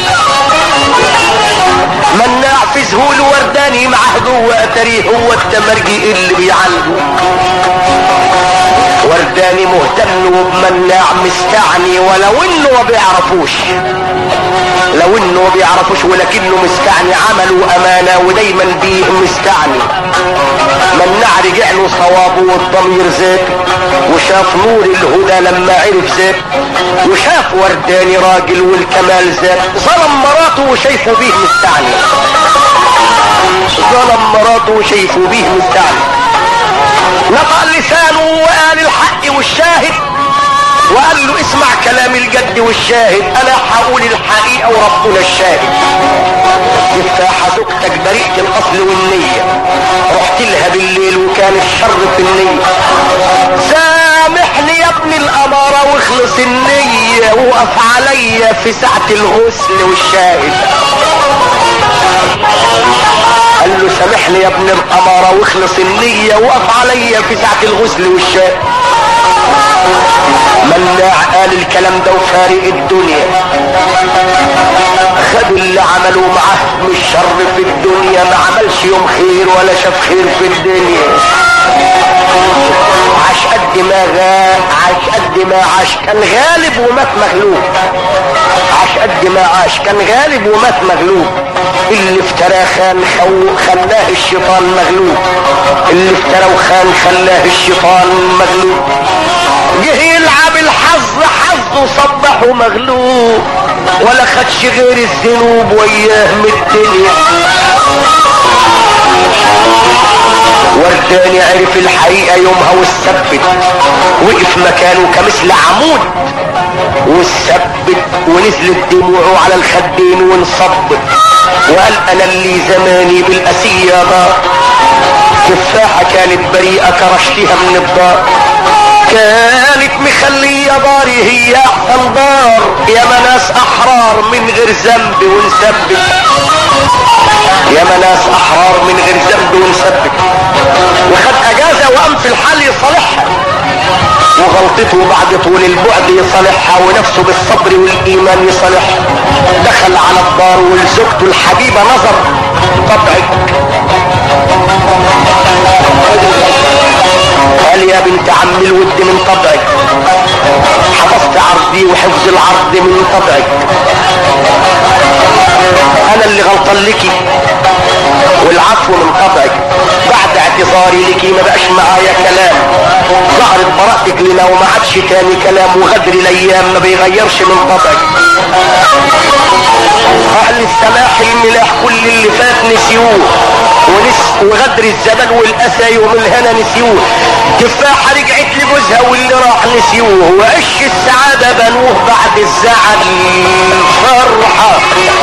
مناع في ذهول ورداني معاه جوه اتاريه هو التمرجي اللي بيعالجه ورداني مهتم وبمناع مستعني ولو انه ما بيعرفوش لو انه ما بيعرفوش ولكنه مستعني عمله امانة ودايما بيه مستعني مناع رجع له صوابه والضمير زاد وشاف نور الهدى لما عرف زاد وشاف ورداني راجل والكمال زاد ظلم مراته وشايفه بيه مستعني ظلم مراته وشايفه بيه مستعني نطق لسانه وقال الحق والشاهد وقال له اسمع كلام الجد والشاهد انا هقول الحقيقه وربنا الشاهد تفاحة زوجتك بريئة الاصل والنية رحت لها بالليل وكان الشر في النية سامحني يا ابن الامارة واخلص النية وقف عليا في ساعة الغسل والشاهد قال له سامحني يا ابن الامارة واخلص النية وقف عليا في ساعة الغسل والشاهد مناع قال الكلام ده وفارق الدنيا خد اللي عملوا معاه مش شر في الدنيا ما عملش يوم خير ولا شاف خير في الدنيا عاش قد ما غا عاش قد ما عاش كان غالب ومات مغلوب عاش قد ما عاش كان غالب ومات مغلوب اللي افترى خان خو خلاه الشيطان مغلوب اللي افترى وخان خلاه الشيطان مغلوب جه يلعب الحظ حظه صبحه مغلوب ولا خدش غير الذنوب وياه من الدنيا ورداني عرف الحقيقة يومها والثبت وقف مكانه كمثل عمود والثبت ونزلت دموعه على الخدين وانصب وقال انا اللي زماني بالاسية دار تفاحة كانت بريئة كرشتها من الدار كانت مخلية داري هي احسن دار يا ناس احرار من غير ذنب ونثبت يا ناس احرار من غير ذنب ونثبت وخد اجازة وقام في الحال يصالحها غلطته بعد طول البعد يصالحها ونفسه بالصبر والايمان يصالحها دخل على الدار ولزوجته الحبيبه نظر طبعك قال يا بنت عم الود من طبعك حفظت عرضي وحفظ العرض من طبعك انا اللي غلطان لكي والعفو من طبعك بعد اعتذاري لكي ما بقاش معايا كلام ظهرت براءتك لنا وما عادش تاني كلام وغدر الايام ما بيغيرش من طبعك اهل السماح الملاح كل اللي فات نسيوه ونس وغدر الزمن والاسى يوم الهنا نسيوه تفاحة رجعت لجوزها واللي راح نسيوه وعش السعادة بنوه بعد الزعل فرحة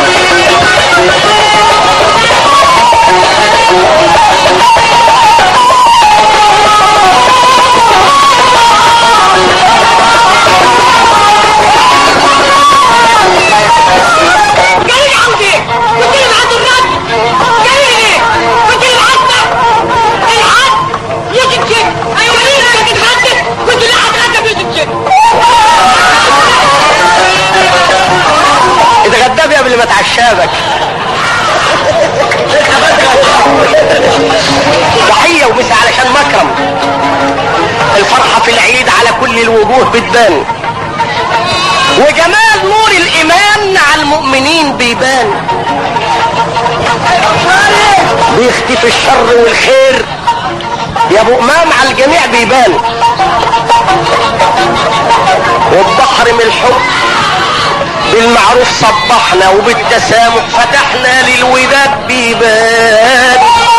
جاي عندي كنت اللي عند الرد جاي ايه كنت اللي عندك الحد يجي تشيك ايوه ليه انت تتغدى كنت اللي هتغدى يجي تشيك اتغدى بي قبل ما اتعشابك تحية ومسا علشان مكرم الفرحة في العيد على كل الوجوه بتبان وجمال نور الإيمان على المؤمنين بيبان بيختفي الشر والخير يا ابو امام على الجميع بيبان والبحر من الحب بالمعروف صبحنا وبالتسامح فتحنا للوداد بيبان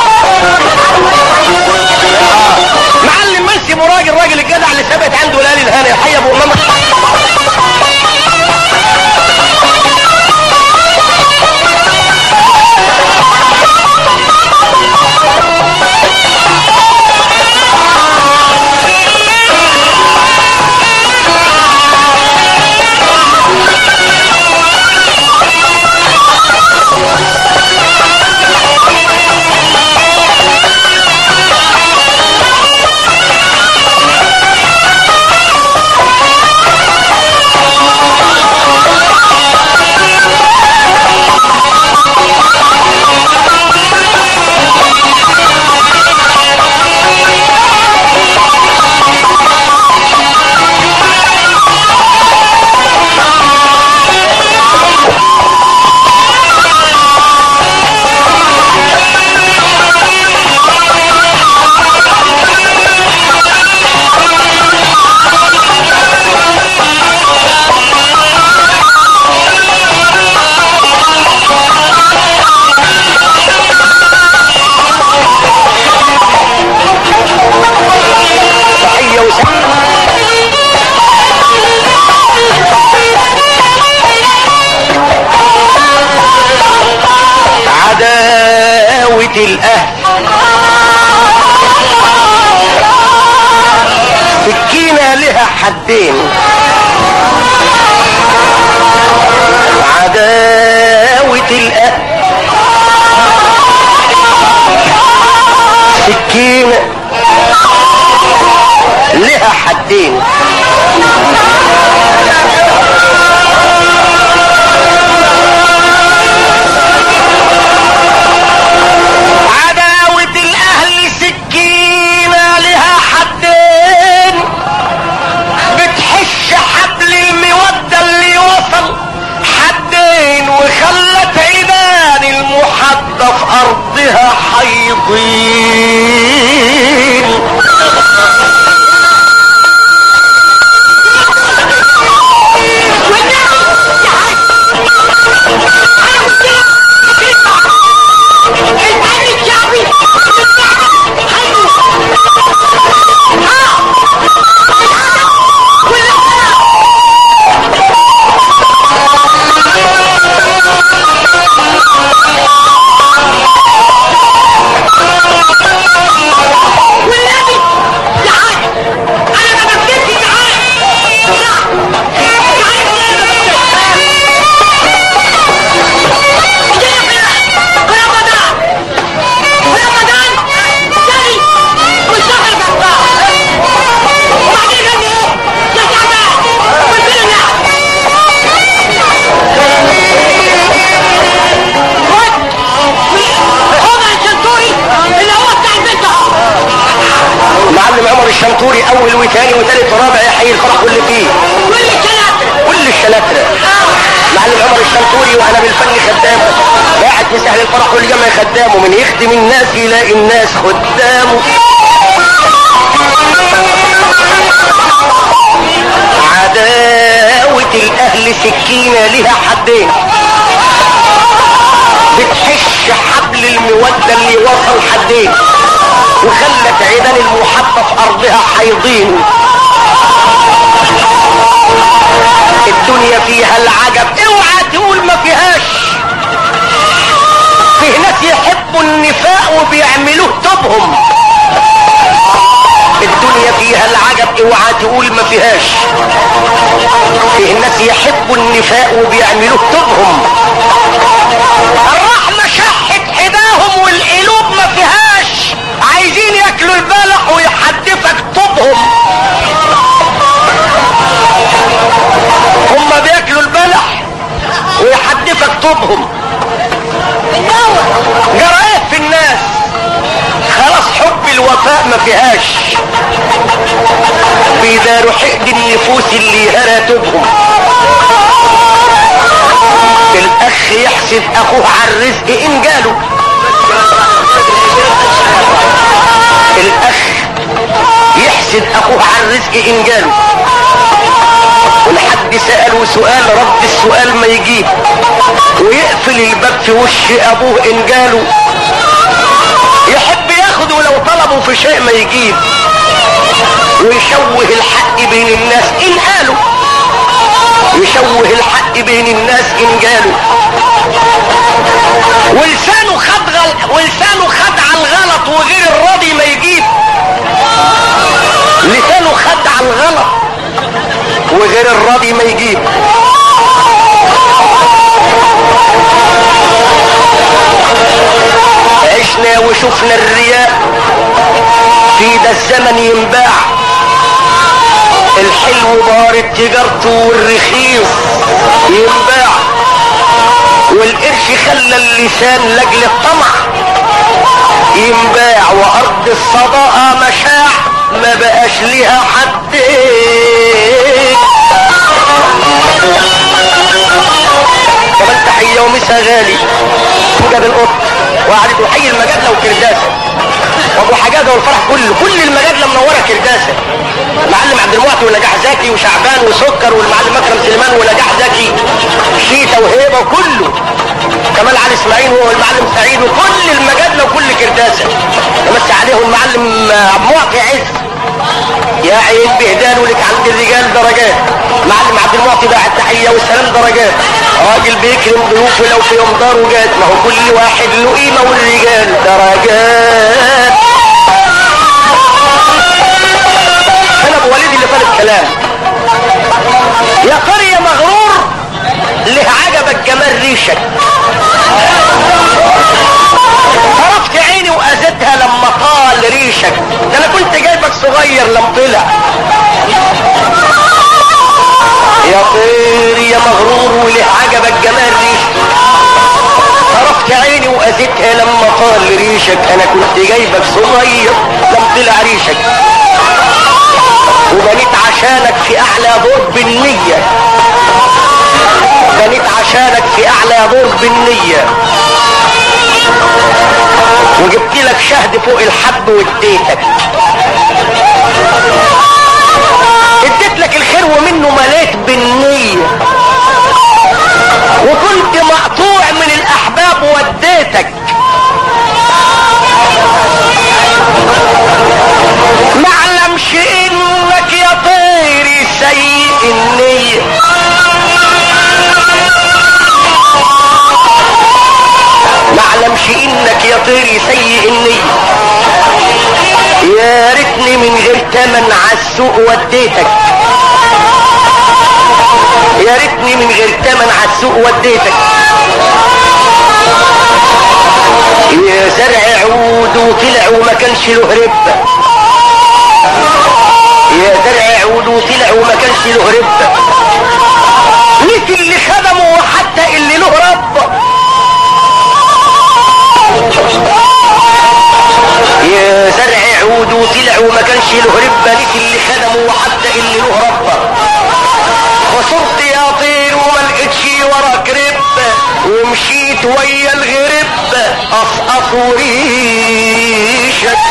معلم منسي ابو راجل راجل الجدع اللي ثبت عنده ليالي الهاني حي ابو امام تحية وسلام عداوة الأهل سكينة لها حدين عداوة الأهل سكينة لها حدين عداوة الأهل سكينة لها حدين بتحش حبل المودة اللي وصل حدين وخلت عيدان المحدة في أرضها حيضين الشنطوري اول وثاني وثالث ورابع يحيي الفرح واللي فيه كل الشناتر كل الشلاترة معلم عمر الشنطوري وانا بالفن خدامه قاعد في سهل الفرح والجمع خدامه من يخدم الناس يلاقي الناس خدامه عداوة الاهل سكينة لها حدين بتحش حبل المودة اللي وصل حدين وخلت عيدان المحبة في ارضها حيضين الدنيا فيها العجب اوعى تقول ما فيهاش فيه ناس يحبوا النفاق وبيعملوه توبهم الدنيا فيها العجب اوعى تقول ما فيهاش فيه ناس يحبوا النفاق وبيعملوه توبهم الرحمة شحت حداهم والقلوب ما فيهاش عايزين ياكلوا البلح ويحدفك طوبهم هم بياكلوا البلح ويحدفك طوبهم جرأت في الناس خلاص حب الوفاء ما فيهاش بيداروا حقد النفوس اللي هرى توبهم الاخ يحسد اخوه على الرزق ان جاله الاخ يحسد اخوه على الرزق ان جاله ولحد سأله سؤال رد السؤال ما يجيب ويقفل الباب في وش ابوه ان جاله يحب ياخده لو طلبوا في شيء ما يجيب ويشوه الحق بين الناس ان قالوا يشوه الحق بين الناس ان جالوا ولسانه خد غل... ولسانه خد على الغلط وغير الراضي ما يجيب لسانه خد على الغلط وغير الراضي ما يجيب عشنا وشفنا الرياء في ده الزمن ينباع الحلو بارد تجارته والرخيص ينباع والقرش خلى اللسان لاجل الطمع ينباع وارض الصداقة مشاع ما بقاش ليها حد كمان تحية ومسا غالي جاب القط وقعدت وحي المجادلة وكرداسة وابو حجاجة والفرح كله كل المجادلة منورة كرداسة المعلم عبد المعطي ونجاح زكي وشعبان وسكر والمعلم اكرم سليمان ونجاح زكي شيتا وهيبة وكله كمال علي اسماعيل والمعلم سعيد وكل المجادلة وكل كرداسة يمسي عليهم المعلم عبد المعطي عز يا عين بهدان ولك عند الرجال درجات معلم عبد المعطي باع التحية والسلام درجات راجل بيكرم ضيوفه لو في يوم داره جات ما هو كل واحد له قيمة والرجال درجات انا ابو وليد اللي فات الكلام يا قرية مغرور له عجبك جمال ريشك طرفت عيني واذيتها لما طال ريشك ده انا كنت جايبك صغير لما طلع يا طير يا مغرور وله عجبك جمال ريشك طرفت عيني واذيتها لما طال ريشك انا كنت جايبك صغير لما طلع ريشك وبنيت عشانك في اعلى دور بالنية بنيت عشانك في اعلى دور بالنية وجبت لك شهد فوق الحب واديتك اديت لك الخير ومنه مليت بالنية وكنت مقطوع من الاحباب وديتك معلمش انك يا طيري سيء النية معلمش انك يا طيري سيء النية يا ريتني من غير تمن عالسوق وديتك يا ريتني من غير تمن عالسوق وديتك يا زرع عود وطلع وما كانش له ربة يا زرع عود وطلع وما كانش له ربة ليك اللي خدمه وحتى اللي له رب يا زرع عود وطلع طلع وما كانش له ربة ليك اللي خدمه وحتى اللي له ربة خسرت يا طير وما لقيتش وراك ربة ومشيت ويا الغرب أصقص وريشك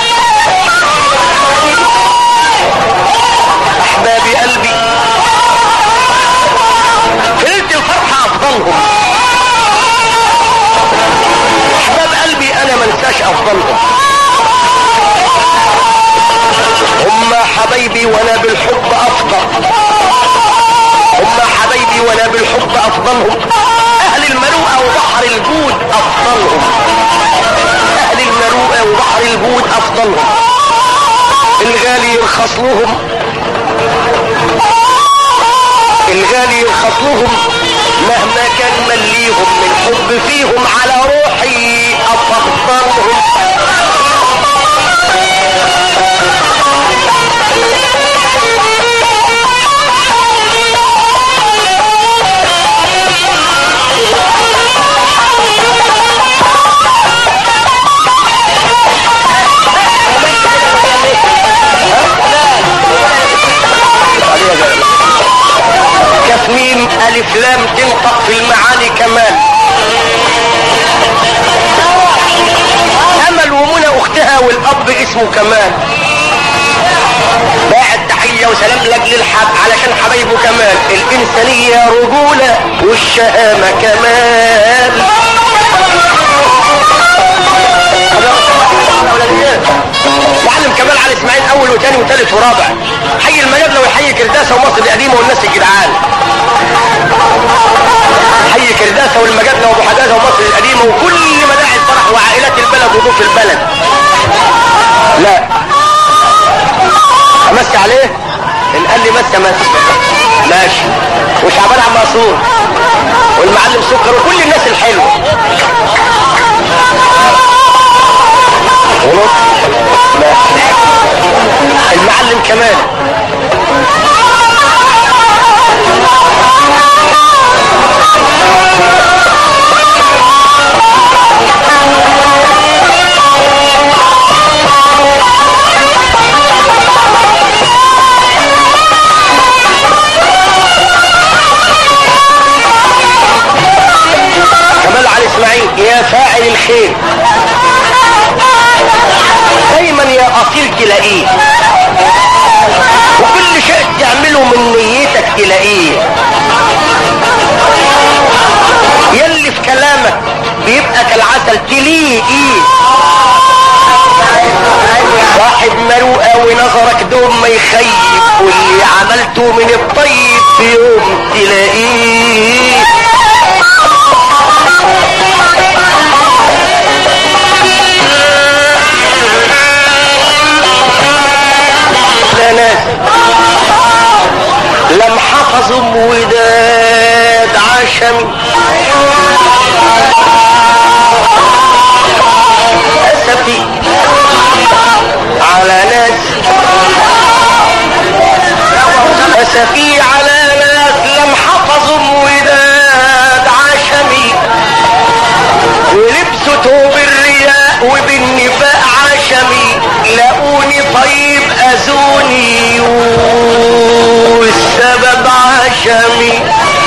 أحبابي قلبي فلت الفرحة أفضلهم أحباب قلبي أنا منساش أفضلهم هم حبايبي وانا بالحب افضل هم حبايبي وانا بالحب افضلهم اهل المروءة وبحر الجود افضلهم اهل المروءة وبحر الجود افضلهم الغالي يرخص لهم الغالي يرخص لهم مهما كان مليهم من حب فيهم على روحي افضلهم كفميم الف لام تنطق في المعاني كمان امل ومنى اختها والاب اسمه كمان باعت تحية وسلام لاجل الحب علشان حبايبه كمان الانسانية رجولة والشهامة كمان معلم كمال علي اسماعيل اول وثاني وثالث ورابع حي المجادلة ويحيي كرداسة ومصر القديمة والناس الجدعان حي كرداسة والمجادلة وابو حداثة ومصر القديمة وكل مداعي الفرح وعائلات البلد وضيوف البلد لا امسي عليه ان قال لي مسك مسك ماشي وشعبان عم منصور والمعلم سكر وكل الناس الحلوه ونص ماشي المعلم كمان كمال علي اسماعيل يا فاعل الخير دايما يا اصيل تلاقيه وكل شيء تعمله من نيتك تلاقيه يلي في كلامك بيبقى كالعسل تلاقيه صاحب مروءة ونظرك دوم ما يخيب واللي عملته من الطيب في يوم تلاقيه لا ناس لم حفظوا وداد عشم أسفي على ناس أسفي على ناس لم حفظوا وداد عشمي ولبسوا ثوب الرياء وبالنفاق عشمي لقوني طيب اذوني والسبب عشمي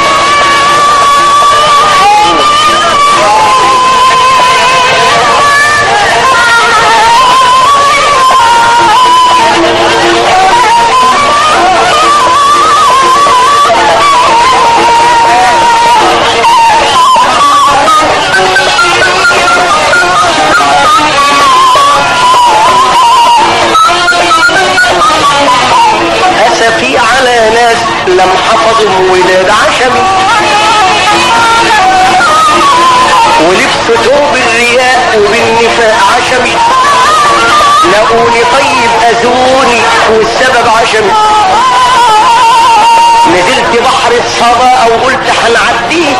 اسفي على ناس لم حفظوا وداد عشمي ولبس ثوب الرياء وبالنفاق عشمي لقوني طيب اذوني والسبب عشمي نزلت بحر الصبا او قلت هنعديه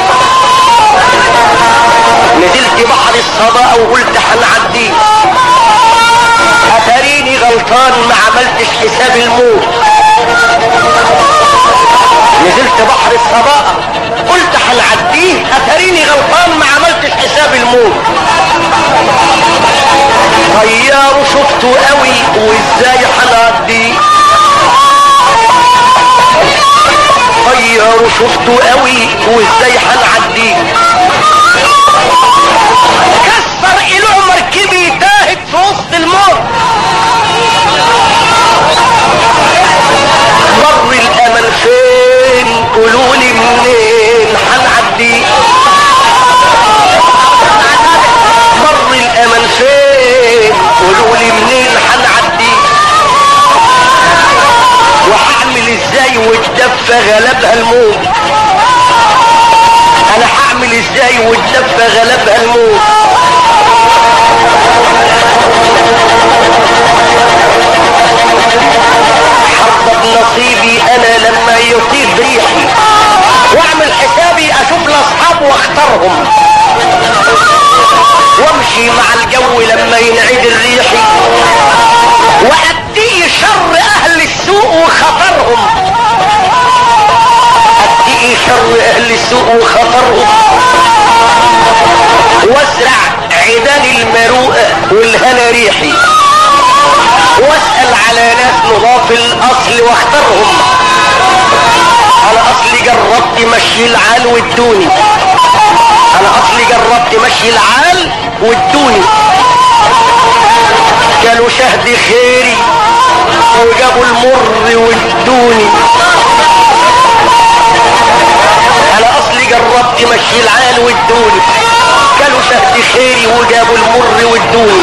نزلت بحر الصبا او قلت هنعديه اتريني غلطان ما عملتش حساب الموت نزلت بحر الصباء قلت هنعديه اتريني غلطان ما عملتش حساب الموت طياره شفته قوي وازاي هنعديه طياره شفته قوي وازاي هنعديه كسر إله مركبي تاهت في وسط الموت مر الامل فين قولوا لي منين هنعديه مر الامل فين قولوا لي منين هنعديه وهعمل ازاي والدفة غلبها الموت انا هعمل ازاي والدفة غلبها الموت حرب نصيبي انا لما يطيب ريحي واعمل حسابي اشوف لاصحاب واختارهم وامشي مع الجو لما ينعيد الريح وادي شر اهل السوق وخطرهم ادي شر اهل السوق وخطرهم وازرع عيدان المروءة والهنا ريحي واسأل على ناس نضاف الاصل واختارهم انا اصلي جربت مشي العال وادوني انا اصلي جربت مشي العال وادوني كانوا شهد خيري وجابوا المر وادوني انا اصلي جربت مشي العال وادوني كانوا شهد خيري وجابوا المر وادوني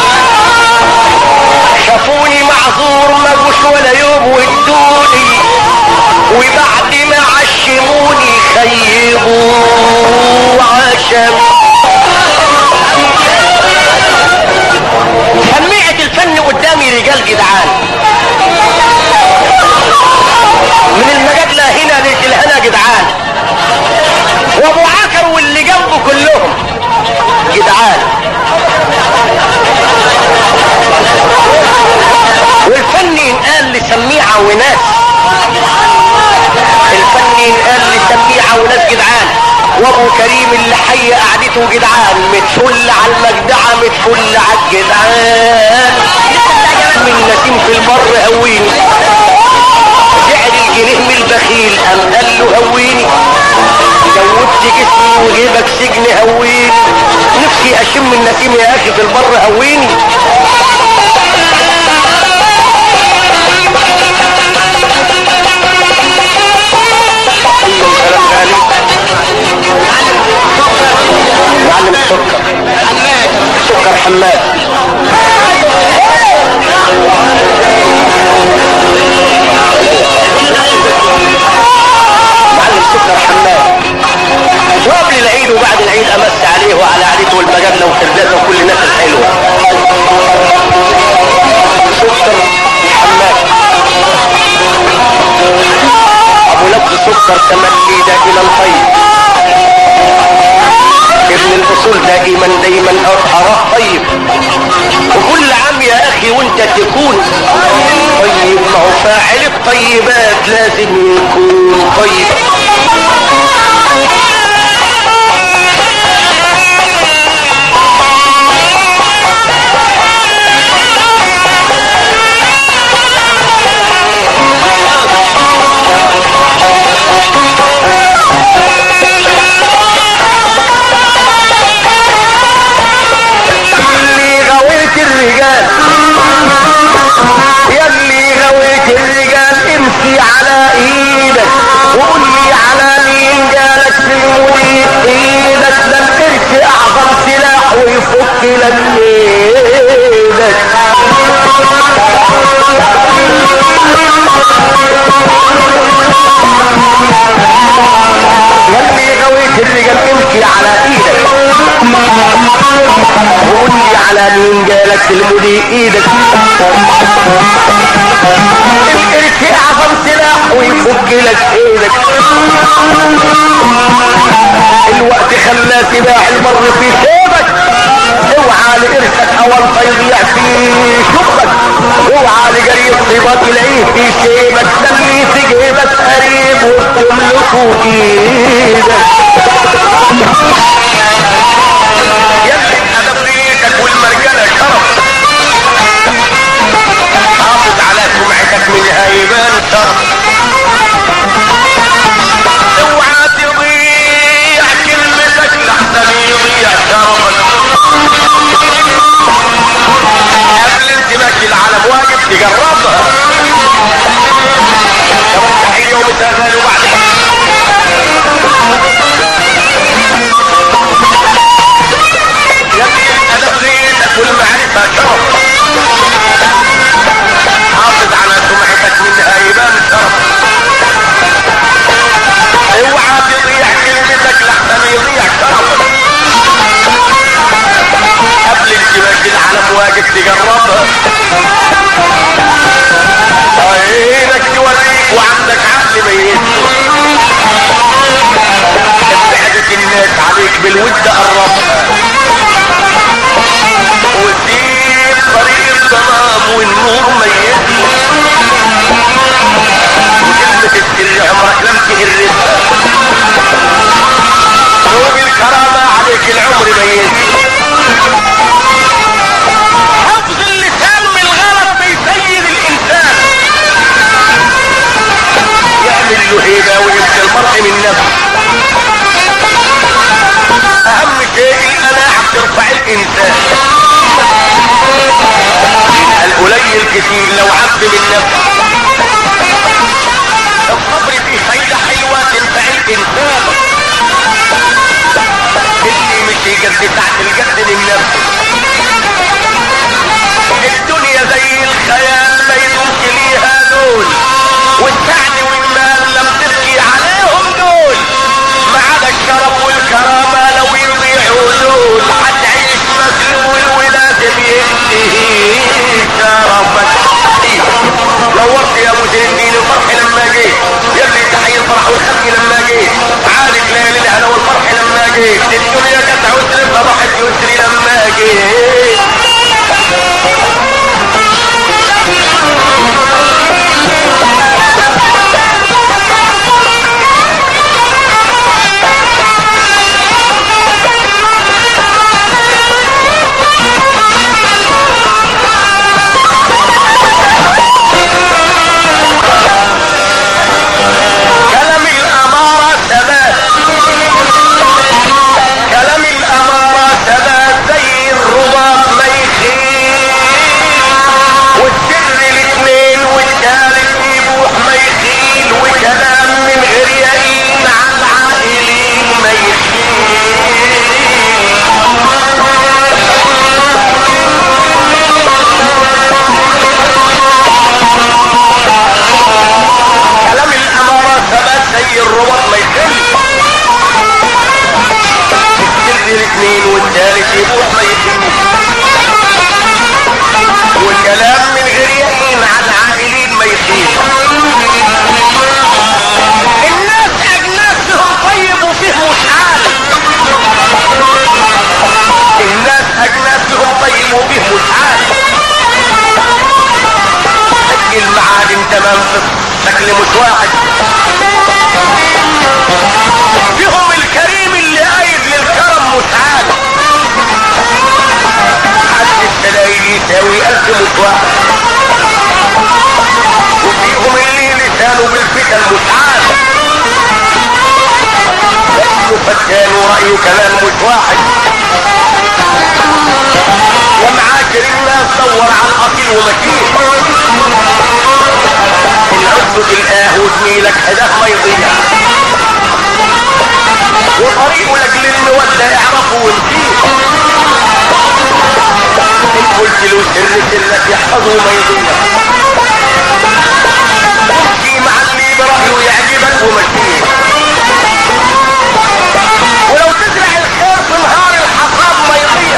شافوني معذور ما جوش ولا يوم وادوني وبعد ما عشموني خيبوا عشم سميعة الفن قدامي رجال جدعان من المجادلة هنا للهنا جدعان وابو عكر واللي جنبه كلهم جدعان والفن ينقال لسميعة وناس الفن ينقال لسميعة وناس جدعان وابو كريم اللي حي قعدته جدعان متفل على المجدعة متفل على الجدعان من نسيم في البر هويني سعر الجنيه من البخيل قام قال له هويني جودت جسمي وجيبك سجن هويني نفسي اشم النسيم يا اخي في البر هويني كلهم كلام غالي معلم السكر سكر حماد معلم سكر حماد وقبل العيد وبعد العيد امس عليه وعلى عيلته والبجنة وخرداته وكل الناس الحلوة سكر حماد ابو لفظ سكر تملي دائما طيب ابن الاصول دائما دايما اراه طيب وكل عام يا اخي وانت تكون طيب ما هو فاعل الطيبات لازم يكون طيب اللي غويت الرجال يلي غويت الرجال امشي على ايدك وقول لي على مين جالك في المريد ايدك ده القرش اعظم سلاح ويفك لك ايدك يلي غويت الرجال امشي على ايدك وقول لي على مين جالك في المدي ايدك القرش اعظم سلاح ويفك لك ايدك الوقت خلى سباح المر في شوبك اوعى لقرشك اول يضيع في شبك اوعى لجري الطيبات يلاقيه في شيبك ده اللي في جيبك قريب وبتملكه ايدك يلي الادب ليتك والمرجله شرف شرف اوعى تضيع كلمتك لحسن يضيع شرفك قبل انتباك العالم واجب تجربها يوم تحية ومتغال وبعد يبقي الادب غيرك والمعرفة شرف حافظ على سمعتك منها يبان شرف اوعى تضيع كلمتك لحسن يضيع شرفك قبل انتباك العالم واجب تجربها عينك توريك وعندك عقل ميت ابعدت الناس عليك بالود قربها وسيب طريق الظلام والنور ميت وكلمة السر عمرك لم تهرسها ذوق الكرامة عليك العمر ميت حفظ اللسان من الغلط بيسيد الانسان يعمل له هيبة ويبقى المرء من نفسه اهم شيء القناعة بترفع الانسان القليل كتير لو عبد من نفسه الصبر فيه فايدة حلوة تنفع الانسان اللي مش يجد تحت الجد من نفسه الدنيا زي الخيال ما يدوك ليها دول والسعد والمال لم تبكي عليهم دول ما عدا الشرف والكرامة لو يضيعوا دول هتعيش مسلول ولازم ينتهي شرفك نورت يا ابو زين الدين الفرح لما جيت يا ابني تحيي الفرح والخلق لما جيت عارف ليالي الهنا والفرح لما جيت الدنيا كانت عسر فراحت يسري لما جيت كلام الأمارة ثبات كلام الأمارة ثبات زي الرباط ما يخيل والسر الاثنين والثالث يبوح ما يخيل وكلام من غير يقين على العائلين ما يخيل كلام الأمارة ثبات زي الرباط ما يخيل السر الاثنين والثالث يبوح ما يخيل والكلام من غير يقين على العائلين ما يخيل الناس اجناسهم طيب وفيه مش عالم الناس اجناسهم طيب وفيه مش عالم المعادن تمام في شكل مش واحد فيهم الكريم اللي قايد للكرم مش عالم حد الدلائل يساوي ألف مش واحد وفيهم اللي لسانه بالفتن مش عالم اسمه فتان ورأيه كمان مش واحد ومعاشر الناس دور عن أصيل ومكين العز تلقاه وزميلك هداه ما يضيع وطريقه لاجل المودة اعرفه وامشيه ان قلت له سر سرك يحفظه ما يضيع امشي مع اللي برأيه يعجبك ومشيه ولو تزرع الخير في نهار الحصاد ما يضيع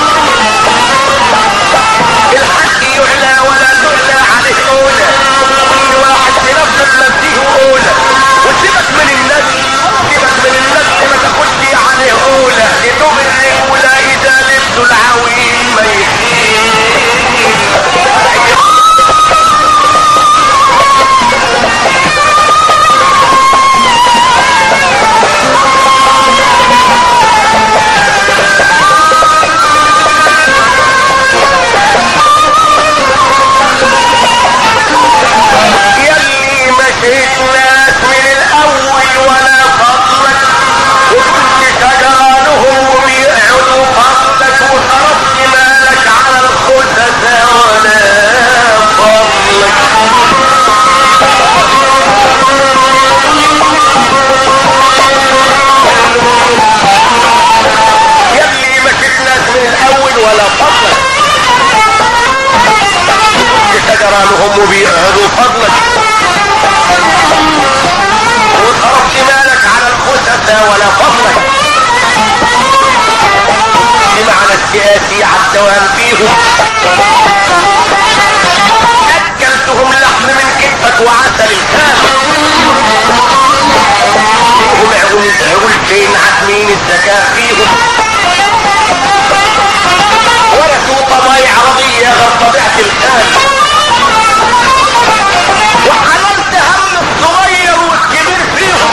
الحق يعلى ولا تعلى عليه اولى كل واحد في نفسه بنفسه اولى وسيبك من الناس سيبك من الناس ما تاخدش عليه اولى يدوب الرجولة اذا لبسوا العويل ما يخيل الزكاة فيهم ورثوا طبايع عربية غير طبيعة الآن وحملت هم الصغير والكبير فيهم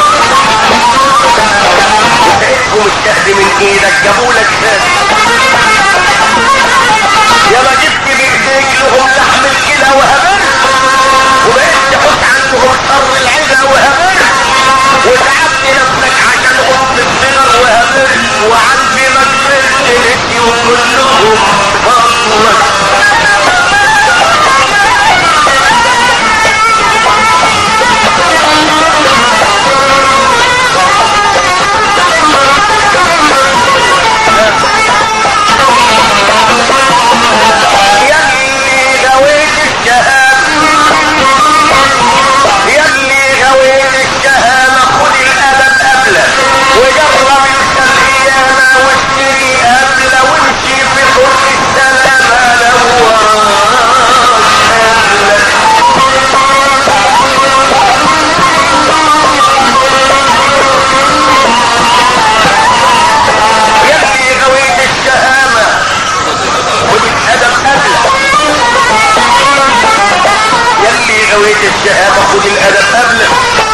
وتعبهم الشهد من ايدك جابوا لك شهد يا ما جبت بايديك لهم لحم الكلى وهبل وبقيت تحط عنهم شر العدا وهبل وتعبت نفسك عشان ام الصغر وهبل وعندي ما كبرت نسيوا كلهم فضلك يلي غويت الشهامة يلي غويت الشهامة خد الأدب قبلك وجرب انت الخيانة واشتري قبلة وامشي في طرق السلامة لو قبلك يلي غويت الشهامة خد الأدب قبلك يلي غويت الشهامة خد الأدب قبلك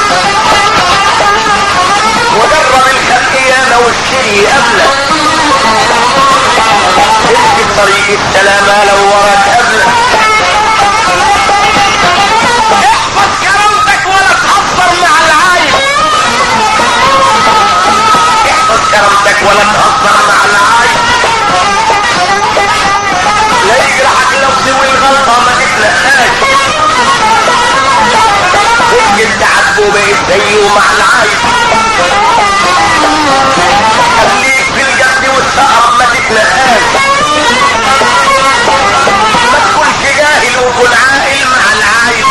وجرب الخلقيانة واشتري قبلك امشي طريق السلامة لو وراك قبلك احفظ كرامتك ولا تهزر مع العايب احفظ كرامتك ولا تهزر مع العايب لا يجرحك لفظ والغلطة ما تتلقاش ممكن تعاتبه بقيت زيه مع العايب خليك في الجد والثأر ما تتنقاش ما تكونش جاهل وكن عاقل مع العايب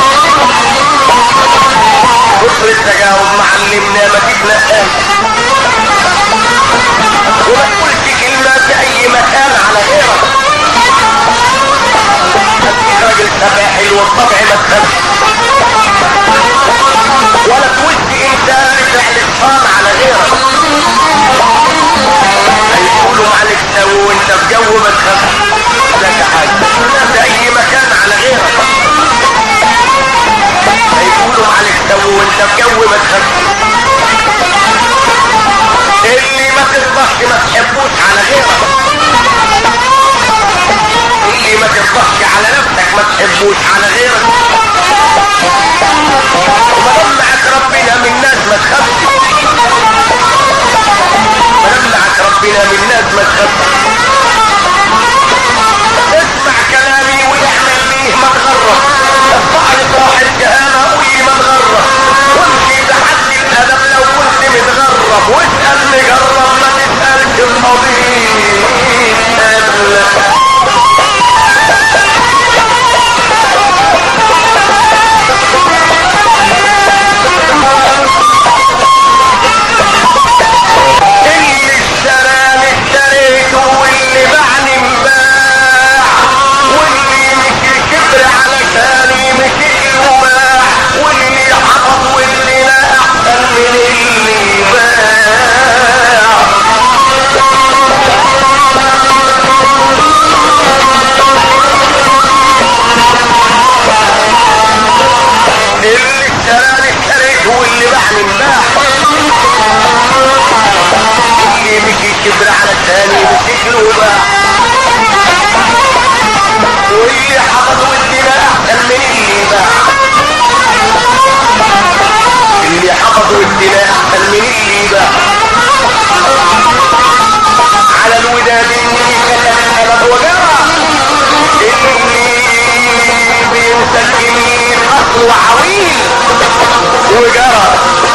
كتر التجاوب معلمنا ما تتنقاش وما تقولش كلمة في أي مكان على غيرك خليك راجل سفاحل والطبع ما تخافش ولا تقولش انسان لفعل الصان على غيرك هيقولوا عليك سوي وانت في جو ما تخافش لك حاجة في اي مكان على غيرك هيقولوا عليك سوي وانت في جو ما تخافش اللي ما ترضاش ما تحبوش على غيرك اللي ما ترضاش على نفسك ما تحبوش على غيرك وما دام معك ربنا من ناس ما تخافش ما دام معك ربنا من ناس ما تخافش اسمع كلامي واعمل بيه ما تغرب الصعب صاح الجهامة قولي ما تغرب وامشي بحد الادب لو كنت متغرب واسأل مجرب ما تسألش الطبيب قبلك اللي اشتراني اشتريته واللي باعني انباع واللي مشي كبر علشاني مشي وباع واللي حفظ واللي لا احسن من اللي باع اللي اشتراني اشتريته واللي باعني انباع اللي مشي كبر على الثاني مشي الوباء واللي حفظ والدنا احسن من اللي باع اللي حفظ والدنا احسن من اللي باع على الوداد اني كتب الابد وجرى اللي بينسى اليمين اصل وعويل وجرى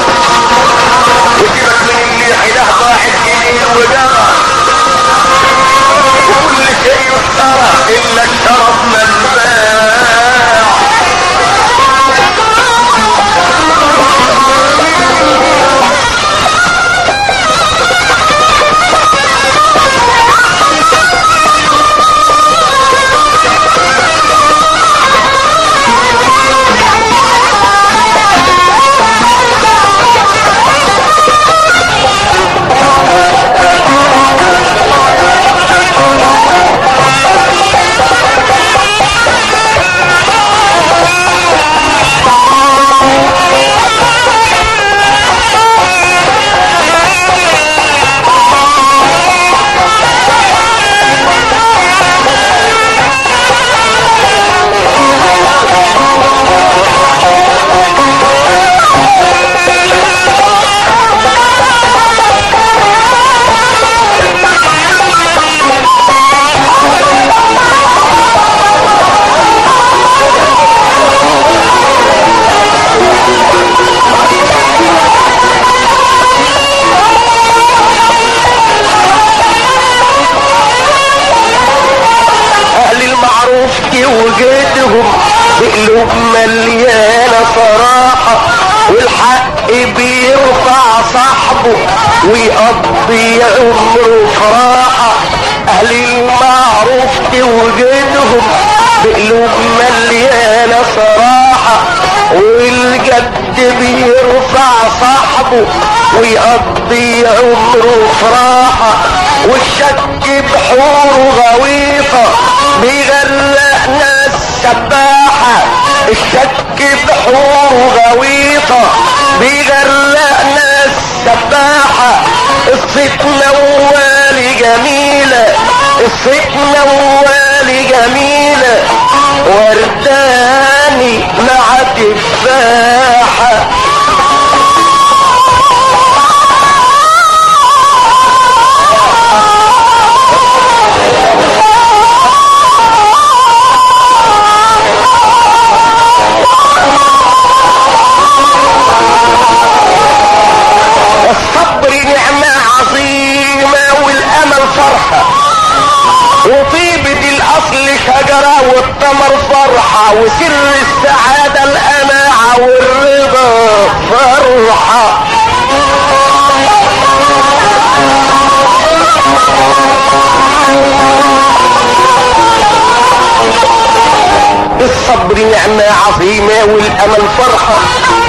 وسيبك من اللي حده ضاع الجنين وجرى وكل شيء يشترى الا الشرف منباع بقلوب مليانة صراحة والحق بيرفع صاحبه ويقضي عمره فراحة اهل المعروف توجدهم بقلوب مليانة صراحة والجد بيرفع صاحبه ويقضي عمره فراحة والشك بحوره غويطة بيغرق ناس سباحة الشك بحوره غويطة بيغرق ناس سباحة الصيت موالي جميلة الصيت موالي جميلة ورداني مع تفاحة الصبر نعمة عظيمة والأمل فرحة وطيبة الأصل شجرة والثمر فرحة وسر السعادة القناعة والرضا فرحة الصبر نعمة عظيمة والأمل فرحة